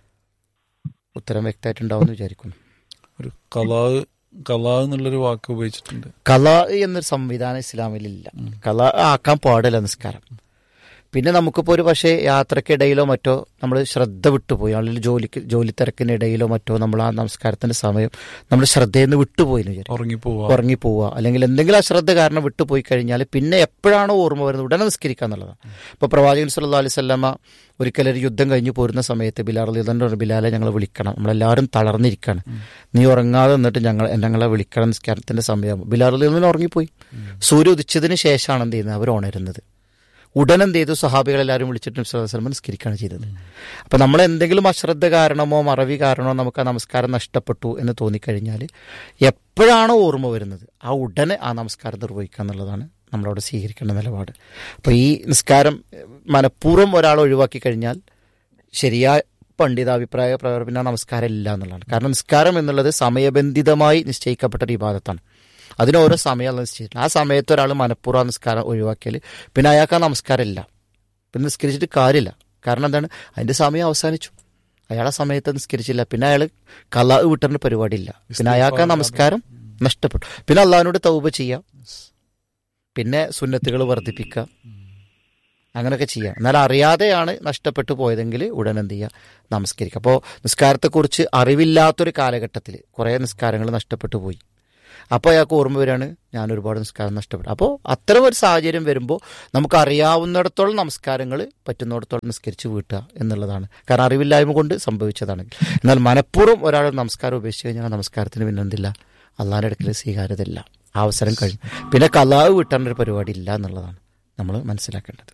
ഉത്തരം വ്യക്തമായിട്ടുണ്ടാവുമെന്ന് വിചാരിക്കുന്നു ഒരു കലാ കലാ എന്നുള്ളൊരു വാക്ക് ഉപയോഗിച്ചിട്ടുണ്ട് കല എന്നൊരു സംവിധാനം ഇസ്ലാമിലില്ല കല ആക്കാൻ പാടില്ല നിസ്കാരം പിന്നെ നമുക്കിപ്പോൾ ഒരു പക്ഷേ യാത്രക്കിടയിലോ മറ്റോ നമ്മൾ ശ്രദ്ധ വിട്ടുപോയി അല്ലെങ്കിൽ ജോലിക്ക് ജോലി തിരക്കിനിടയിലോ മറ്റോ നമ്മൾ ആ നമസ്കാരത്തിന്റെ സമയം നമ്മൾ ശ്രദ്ധയിൽ നിന്ന് വിട്ടുപോയി എന്ന് വിചാരിക്കും ഉറങ്ങിപ്പോവാ ഉറങ്ങിപ്പോവുക അല്ലെങ്കിൽ എന്തെങ്കിലും അശ്രദ്ധ കാരണം വിട്ടുപോയി കഴിഞ്ഞാൽ പിന്നെ എപ്പോഴാണോ ഓർമ്മ വരുന്നത് ഉടനെ നിസ്കരിക്കുക എന്നുള്ളതാണ് ഇപ്പോൾ പ്രവാചകൻ സല്ലല്ലാഹു അലൈഹി വസല്ലമ ഒരിക്കലും ഒരു യുദ്ധം കഴിഞ്ഞ് പോരുന്ന സമയത്ത് ബിലാൽ അലിദൻ ബിലാലെ ഞങ്ങൾ വിളിക്കണം നമ്മളെല്ലാവരും തളർന്നിരിക്കുകയാണ് നീ ഉറങ്ങാതെ നിന്നിട്ട് ഞങ്ങൾ ഞങ്ങളെ വിളിക്കണം നിസ്കാരത്തിന്റെ സമയം ബിലാൽ അലിദൻ ഉറങ്ങിപ്പോയി സൂര്യ ഉദിച്ചതിന് ശേഷമാണ് എന്ത് ചെയ്യുന്നത് അവർ ഉണരുന്നത് ഉടൻ എന്ത് ചെയ്തു സഹാബികളെല്ലാവരും വിളിച്ചിട്ട് നബി സല്ലല്ലാഹു അലൈഹി വസല്ലം നിസ്കരിക്കുകയാണ് ചെയ്തത് അപ്പം നമ്മൾ എന്തെങ്കിലും അശ്രദ്ധ കാരണമോ മറവി കാരണമോ നമുക്ക് ആ നമസ്കാരം നഷ്ടപ്പെട്ടു എന്ന് തോന്നിക്കഴിഞ്ഞാൽ എപ്പോഴാണോ ഓർമ്മ വരുന്നത് ആ ഉടനെ ആ നമസ്കാരം നിർവഹിക്കുക എന്നുള്ളതാണ് നമ്മളവിടെ സ്വീകരിക്കേണ്ട നിലപാട് അപ്പോൾ ഈ നിസ്കാരം എഹ്, മനഃപൂർവ്വം ഒരാൾ ഒഴിവാക്കി കഴിഞ്ഞാൽ ശരിയായ പണ്ഡിതാഭിപ്രായ പ്രകാരം പിന്നെ ആ നമസ്കാരം ഇല്ല എന്നുള്ളതാണ് കാരണം നിസ്കാരം എന്നുള്ളത് സമയബന്ധിതമായി നിശ്ചയിക്കപ്പെട്ട ഒരു വിവാദത്താണ് അതിന് ഓരോ സമയം നിശ്ചയിച്ചിട്ടുണ്ട് ആ സമയത്ത് ഒരാൾ മനഃപൂർവ്വം ആ നിസ്കാരം ഒഴിവാക്കിയാൽ പിന്നെ അയാൾക്ക് ആ നമസ്കാരം ഇല്ല പിന്നെ നിസ്കരിച്ചിട്ട് കാര്യമില്ല കാരണം എന്താണ് അതിന്റെ സമയം അവസാനിച്ചു അയാളെ സമയത്ത് നിസ്കരിച്ചില്ല പിന്നെ അയാൾ കല വിട്ടേണ്ട പരിപാടിയില്ല പിന്നെ അയാൾക്ക് ആ നമസ്കാരം നഷ്ടപ്പെട്ടു പിന്നെ അള്ളാഹിനോട് തൗബ ചെയ്യാം പിന്നെ സുന്നത്തുകൾ വർദ്ധിപ്പിക്കുക അങ്ങനെയൊക്കെ ചെയ്യാം എന്നാൽ അറിയാതെയാണ് നഷ്ടപ്പെട്ടു പോയതെങ്കിൽ ഉടൻ എന്ത് ചെയ്യുക നമസ്കരിക്കുക അപ്പോൾ നിസ്കാരത്തെക്കുറിച്ച് അറിവില്ലാത്തൊരു കാലഘട്ടത്തിൽ കുറേ നിസ്കാരങ്ങൾ നഷ്ടപ്പെട്ടു പോയി അപ്പോൾ അയാൾക്ക് ഓർമ്മ വരികയാണ് ഞാൻ ഒരുപാട് നിസ്കാരം നഷ്ടപ്പെട്ടു അപ്പോൾ അത്തരം ഒരു സാഹചര്യം വരുമ്പോൾ നമുക്ക് അറിയാവുന്നിടത്തോളം നമസ്കാരങ്ങൾ പറ്റുന്നിടത്തോളം നിസ്കരിച്ച് വീട്ടുക എന്നുള്ളതാണ് കാരണം അറിവില്ലായ്മ കൊണ്ട് സംഭവിച്ചതാണെങ്കിൽ എന്നാൽ മനഃപൂർവ്വം ഒരാൾ നമസ്കാരം ഉപേക്ഷിച്ച് കഴിഞ്ഞാൽ ആ നമസ്കാരത്തിന് പിന്നെ എന്തില്ല അള്ളാഹിൻ്റെ അടുക്കൽ സ്വീകാര്യതയില്ല ആ അവസരം കഴിഞ്ഞു പിന്നെ കലാവ് വീട്ടാൻ ഒരു പരിപാടി ഇല്ല എന്നുള്ളതാണ് നമ്മൾ മനസ്സിലാക്കേണ്ടത്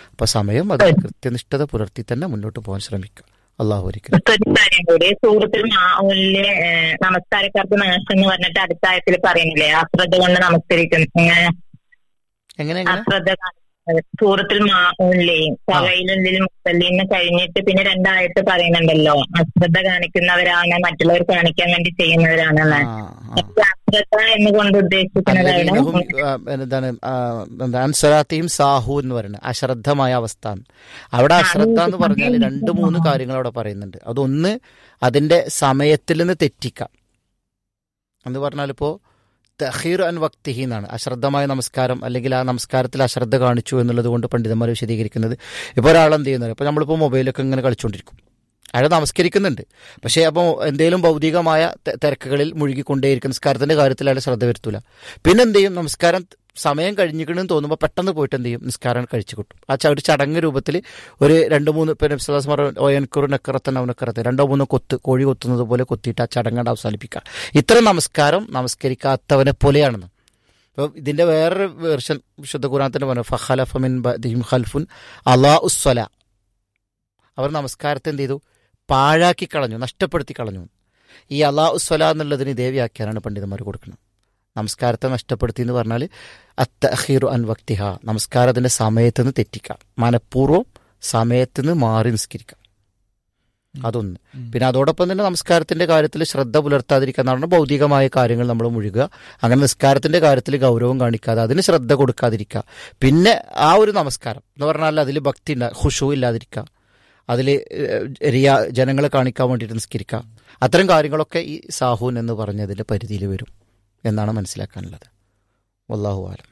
അപ്പോൾ സമയം അത് കൃത്യനിഷ്ഠത പുലർത്തി തന്നെ മുന്നോട്ട് പോകാൻ ശ്രമിക്കുക അള്ളാഹു ഒരിക്കലും ഒരു കാര്യം കൂടി സൂറത്തിൽ മാവുല്ലെ നമസ്കാരക്കാർക്ക് നാശം എന്ന് പറഞ്ഞിട്ട് അടുത്ത ആയത്തിൽ പറയുന്നില്ലേ അശ്രദ്ധ കൊണ്ട് നമസ്കരിക്കുന്നു ഇങ്ങനെ എങ്ങനെ എങ്ങനെ അശ്രദ്ധ കാണിക്കുന്നത് സൂറത്തിൽ മാവുല്ലേയും സവയിലുള്ളിൽ മുസല്ലിന്ന് കഴിഞ്ഞിട്ട് പിന്നെ രണ്ടായത്ത് പറയുന്നുണ്ടല്ലോ അശ്രദ്ധ കാണിക്കുന്നവരാണ് മറ്റുള്ളവർ കാണിക്കാൻ വേണ്ടി ചെയ്യുന്നവരാണെന്ന് ആ, ആ. അപ്പൊ അശ്രദ്ധ എന്ന് കൊണ്ട് ഉദ്ദേശിക്കുന്നത് അവിടെ അല്ലദീനഹും, ആ, എന്താണ് ആ, എന്താ അൻസറാത്തിയും സാഹു എന്ന് പറയുന്നത് അശ്രദ്ധമായ അവസ്ഥ എന്ന്. അവിടെ അശ്രദ്ധ എന്ന് പറഞ്ഞാൽ രണ്ട് മൂന്ന് കാര്യങ്ങൾ അവിടെ പറയുന്നുണ്ട് അതൊന്ന് അതിന്റെ സമയത്തിൽ നിന്ന് തെറ്റിക്കാം എന്ന് പറഞ്ഞാൽ ഇപ്പോ തഹീർ അൻ വക്തിഹി എന്നാണ് അശ്രദ്ധമായ നമസ്കാരം അല്ലെങ്കിൽ ആ നമസ്കാരത്തിൽ അശ്രദ്ധ കാണിച്ചു എന്നുള്ളത് കൊണ്ട് പണ്ഡിതന്മാർ വിശദീകരിക്കുന്നത് ഇപ്പോൾ ഒരാൾ എന്ത് ചെയ്യുന്നത് ഇപ്പോൾ നമ്മളിപ്പോൾ മൊബൈലൊക്കെ ഇങ്ങനെ കളിച്ചുകൊണ്ടിരിക്കും അയാൾ നമസ്കരിക്കുന്നുണ്ട് പക്ഷേ അപ്പോൾ എന്തെങ്കിലും ഭൗതികമായ തെ- തിരക്കുകളിൽ മുഴുകിക്കൊണ്ടേയിരിക്കും നിസ്കാരത്തിന്റെ കാര്യത്തിൽ അയാൾ ശ്രദ്ധ വരുത്തൂല പിന്നെ എന്ത് ചെയ്യും നമസ്കാരം സമയം കഴിഞ്ഞിക്കണെന്ന് തോന്നുമ്പോൾ പെട്ടെന്ന് പോയിട്ട് എന്ത് ചെയ്യും നിസ്കാരം കഴിച്ചു കിട്ടും ആ ച- ഒരു ചടങ്ങ് രൂപത്തിൽ ഒരു രണ്ട് മൂന്ന് പിന്നെ വിശ്വാസം ഓയൻക്കുറു നെക്കറത്തൻ അവനക്കറത്ത് രണ്ടോ മൂന്നോ കൊത്ത് കോഴി കൊത്തുന്നത് പോലെ കൊത്തിയിട്ട് ആ ചടങ്ങ് അവസാനിപ്പിക്കുക ഇത്തരം നമസ്കാരം നമസ്കരിക്കാത്തവനെ പോലെയാണെന്ന് അപ്പോൾ ഇതിന്റെ വേറൊരു വേർഷൻ വിശുദ്ധ ഖുറാൻ പറഞ്ഞു ഫഹലഫമിൻ ബദിഹിം ഖൽഫുൻ അലാ ഉസ്വല അവർ നമസ്കാരത്തെ എന്ത് ചെയ്തു പാഴാക്കി കളഞ്ഞു നഷ്ടപ്പെടുത്തി കളഞ്ഞു ഈ അലാ ഉസ്വല എന്നുള്ളതിന് ഇതേ വ്യാഖ്യാനാണ് പണ്ഡിതന്മാർ കൊടുക്കുന്നത് നമസ്കാരത്തെ നഷ്ടപ്പെടുത്തി എന്ന് പറഞ്ഞാൽ അത്തഹീറു അൻ വക്തിഹ നമസ്കാരം അതിന്റെ സമയത്ത് നിന്ന് തെറ്റിക്കാം മനഃപൂർവ്വം സമയത്ത് നിന്ന് മാറി നിസ്കരിക്കാം അതൊന്ന് പിന്നെ അതോടൊപ്പം തന്നെ നമസ്കാരത്തിന്റെ കാര്യത്തിൽ ശ്രദ്ധ പുലർത്താതിരിക്കുക എന്ന് പറഞ്ഞാൽ ഭൗതികമായ കാര്യങ്ങൾ നമ്മൾ മുഴുകുക അങ്ങനെ നിസ്കാരത്തിന്റെ കാര്യത്തിൽ ഗൗരവം കാണിക്കാതെ അതിന് ശ്രദ്ധ കൊടുക്കാതിരിക്കുക പിന്നെ ആ ഒരു നമസ്കാരം എന്ന് പറഞ്ഞാൽ അതിൽ ഭക്തി ഇല്ല ഹുഷു ഇല്ലാതിരിക്കുക അതിൽ റിയ ജനങ്ങളെ കാണിക്കാൻ വേണ്ടിയിട്ട് നിസ്കരിക്കുക അത്തരം കാര്യങ്ങളൊക്കെ ഈ സാഹൂൻ എന്ന് പറഞ്ഞതിന്റെ പരിധിയിൽ വരും എന്നാണ് മനസ്സിലാക്കാനുള്ളത് വല്ലാഹു ആലം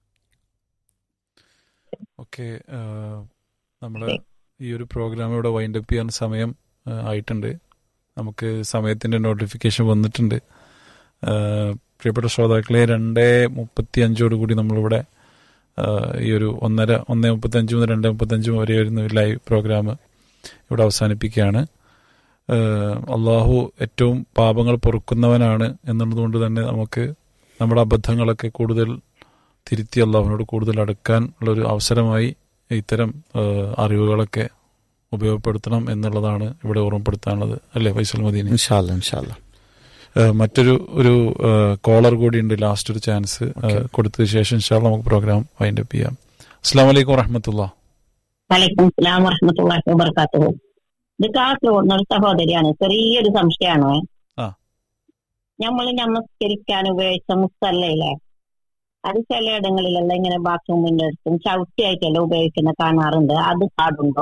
ഓക്കെ നമ്മൾ ഈ ഒരു പ്രോഗ്രാം ഇവിടെ വൈൻഡ് അപ്പ് ചെയ്യാൻ സമയം ആ, ആയിട്ടുണ്ട് നമുക്ക് സമയത്തിന്റെ നോട്ടിഫിക്കേഷൻ വന്നിട്ടുണ്ട് ആ, പ്രിയപ്പെട്ട ശ്രോതാക്കളെ രണ്ട് മുപ്പത്തി അഞ്ചോട് കൂടി നമ്മളിവിടെ ആ, ഈ ഒരു ഒന്നര ഒന്ന് മുപ്പത്തി അഞ്ച് മുതൽ രണ്ട് മുപ്പത്തി വരെ വരുന്ന ലൈവ് പ്രോഗ്രാം ഇവിടെ അവസാനിപ്പിക്കുകയാണ് ആ, അള്ളാഹു ഏറ്റവും പാപങ്ങൾ പൊറുക്കുന്നവനാണ് എന്നുള്ളതുകൊണ്ട് തന്നെ നമുക്ക് നമ്മുടെ അബദ്ധങ്ങളൊക്കെ കൂടുതൽ തിരുത്തി അള്ളാഹുവിനോട് കൂടുതൽ അടുക്കാൻ ഉള്ളൊരു അവസരമായി ഇത്തരം ആ, അറിവുകളൊക്കെ ഉപയോഗപ്പെടുത്തണം എന്നുള്ളതാണ് ഇവിടെ ഓർമ്മപ്പെടുത്താനുള്ളത് അല്ലേ ഫൈസൽ മദീനി ഇൻഷാല്ല ഇൻഷാല്ല ആ, മറ്റൊരു ഒരു കോളർ കൂടി ഉണ്ട് ലാസ്റ്റ് ഒരു ചാൻസ് Okay. കൊടുത്തതിന് ശേഷം ഇൻഷാ അള്ളാ നമുക്ക് പ്രോഗ്രാം വൈൻഡ് അപ്പ് ചെയ്യാം അസ്സാം വലൈക്കും വറഹമത്തുള്ള വലൈക്കും സ്ലാം വറഹമത്തുള്ളാഹി വബർക്കാത്തുഹു ഇത് കാസർഗോഡ് ഒരു സഹോദരിയാണ് ചെറിയൊരു സംശയമാണ് ആ. നമ്മൾ നമസ്കരിക്കാൻ ഉപയോഗിച്ച മുസല്ലയിലെ അത് ചിലയിടങ്ങളിലെല്ലാം ഇങ്ങനെ ബാത്റൂമിന്റെ അടുത്തും ചവിട്ടിയായിട്ടെല്ലാം ഉപയോഗിക്കുന്ന കാണാറുണ്ട് അത് പാടുണ്ടോ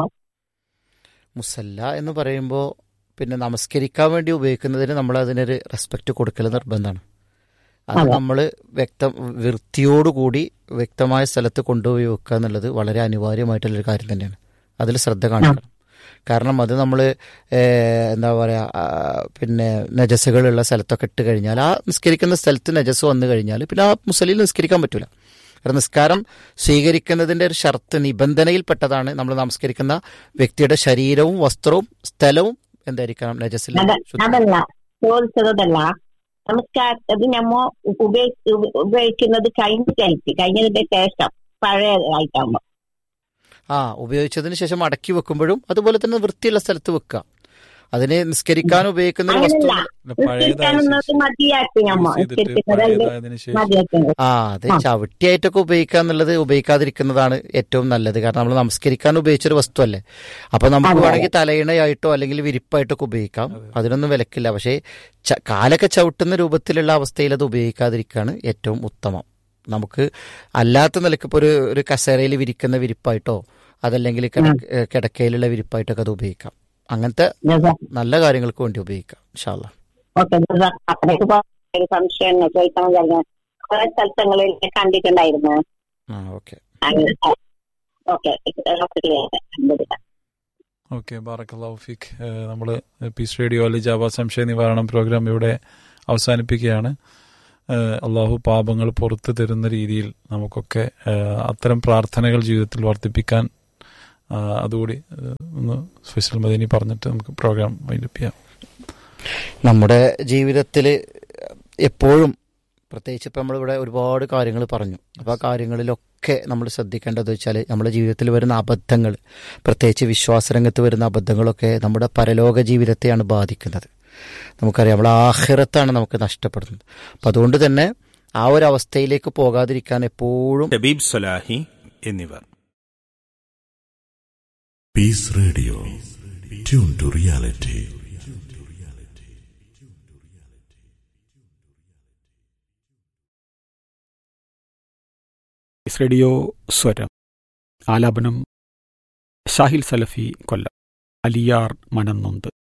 മുസല്ല എന്ന് പറയുമ്പോൾ പിന്നെ നമസ്കരിക്കാൻ വേണ്ടി ഉപയോഗിക്കുന്നതിന് നമ്മൾ അതിനൊരു റെസ്പെക്റ്റ് കൊടുക്കൽ നിർബന്ധമാണ് അത് അതെ. നമ്മൾ വ്യക്തം വൃത്തിയോടുകൂടി വ്യക്തമായ സ്ഥലത്ത് കൊണ്ടുപോയി വെക്കുക എന്നുള്ളത് വളരെ അനിവാര്യമായിട്ടുള്ളൊരു കാര്യം തന്നെയാണ് അതിൽ ശ്രദ്ധ കാണിക്കണം കാരണം അത് നമ്മൾ എന്താ പറയുക പിന്നെ നജസ്സുകളുള്ള സ്ഥലത്തൊക്കെ ഇട്ട് കഴിഞ്ഞാൽ ആ നിസ്കരിക്കുന്ന സ്ഥലത്ത് നജസ് വന്നു കഴിഞ്ഞാൽ പിന്നെ ആ മുസലിൽ നിസ്കരിക്കാൻ പറ്റൂല കാരണം നിസ്കാരം സ്വീകരിക്കുന്നതിന്റെ ഒരു ഷർത്ത് നിബന്ധനയിൽപ്പെട്ടതാണ് നമ്മൾ നമസ്കരിക്കുന്ന വ്യക്തിയുടെ ശരീരവും വസ്ത്രവും സ്ഥലവും എന്തായിരിക്കണം നജസിൽ അത- ശുദ്ധം. അതല്ല ചോദിച്ചതല്ല നമസ്കാര അത് നമ്മ ഉപയോഗി ഉപയോഗിക്കുന്നത് കഴിഞ്ഞിട്ടായിട്ട് കഴിഞ്ഞതിന്റെ ശേഷം പഴയതായിട്ടാകുമ്പോ ആ ഉപയോഗിച്ചതിന് ശേഷം അടക്കി വെക്കുമ്പോഴും അതുപോലെ തന്നെ വൃത്തിയുള്ള സ്ഥലത്ത് വെക്കുക അതിന് നിസ്കരിക്കാൻ ഉപയോഗിക്കുന്ന ഒരു വസ്തു അങ്ങനല്ല. പഴയതായ നിസ്കരിക്കാനുള്ളത് മതിയാക്കി നമ്മ use ചെയ്തിട്ട് നിസ്കരിക്കുന്നത് പഴയതായതിനു ശേഷം മതിയാക്കുന്നത് ആ അത് ആ. ചവിട്ടിയായിട്ടൊക്കെ ഉപയോഗിക്കുക എന്നുള്ളത് ഉപയോഗിക്കാതിരിക്കുന്നതാണ് ഏറ്റവും നല്ലത് കാരണം നമ്മൾ നമസ്കരിക്കാൻ ഉപയോഗിച്ചൊരു വസ്തു അല്ലേ അപ്പൊ നമുക്ക് അതെ. വേണമെങ്കിൽ തലയിണയായിട്ടോ അല്ലെങ്കിൽ വിരിപ്പായിട്ടൊക്കെ ഉപയോഗിക്കാം അതിനൊന്നും വിലക്കില്ല പക്ഷേ ച- കാലൊക്കെ ചവിട്ടുന്ന രൂപത്തിലുള്ള അവസ്ഥയിൽ അത് ഉപയോഗിക്കാതിരിക്കുകയാണ് ഏറ്റവും ഉത്തമം നമുക്ക് അല്ലാത്ത നിലക്ക് ഇപ്പോൾ ഒരു ഒരു കസേരയിൽ വിരിക്കുന്ന വിരിപ്പായിട്ടോ അതല്ലെങ്കിൽ കിടക്ക- ഏഹ് കിടക്കയിലുള്ള വിരിപ്പായിട്ടൊക്കെ അത് ഉപയോഗിക്കാം അങ്ങനത്തെ നല്ല കാര്യങ്ങൾക്ക് വേണ്ടി ഉപയോഗിക്കാം ഇൻഷാല്ലാ ഓക്കെ അവിടേക്ക് ഒരു സംശയം ചോദിക്കാൻ കഴിഞ്ഞ കുറെ സ്ഥലത്തങ്ങളിൽ കണ്ടിട്ടുണ്ടായിരുന്നു ആ ഓക്കെ ഓക്കെ ഓക്കെ ബാറക്കല്ലാഹു ഫിക് നമ്മൾ പീസ് റേഡിയോ അല്ലെ ജാവ സംശയ നിവാരണം പ്രോഗ്രാം ഇവിടെ അവസാനിപ്പിക്കുകയാണ് ഏഹ് അള്ളാഹു പാപങ്ങൾ പുറത്തു തരുന്ന രീതിയിൽ നമുക്കൊക്കെ ഏഹ് അത്തരം പ്രാർത്ഥനകൾ ജീവിതത്തിൽ വർദ്ധിപ്പിക്കാൻ ആ, അതുകൂടി ഏഹ് ഒന്ന് ഫൈസൽ മദീനി പറഞ്ഞിട്ട് നമുക്ക് പ്രോഗ്രാം വൈൻഡപ്പ് ചെയ്യാം നമ്മുടെ ജീവിതത്തിൽ എപ്പോഴും പ്രത്യേകിച്ച് ഇപ്പം നമ്മളിവിടെ ഒരുപാട് കാര്യങ്ങൾ പറഞ്ഞു അപ്പോൾ ആ കാര്യങ്ങളിലൊക്കെ ഒക്കെ നമ്മൾ ശ്രദ്ധിക്കേണ്ടത് വെച്ചാൽ നമ്മുടെ ജീവിതത്തിൽ വരുന്ന അബദ്ധങ്ങൾ പ്രത്യേകിച്ച് വിശ്വാസരംഗത്ത് വരുന്ന അബദ്ധങ്ങളൊക്കെ നമ്മുടെ പരലോക ജീവിതത്തെയാണ് ബാധിക്കുന്നത് നമുക്കറിയാം നമ്മളെ ആഹിറത്താണ് നമുക്ക് നഷ്ടപ്പെടുന്നത് അപ്പം അതുകൊണ്ട് തന്നെ ആ ഒരു അവസ്ഥയിലേക്ക് പോകാതിരിക്കാൻ എപ്പോഴും ഷബീബ് സൊലാഹി എന്നിവർ Peace Radio. Tune to reality. ഇസ് റേഡിയോ സ്വരം ആലാപനം ഷാഹിൽ സലഫി കൊല്ലം അലിയാർ മനന്നൊന്ത്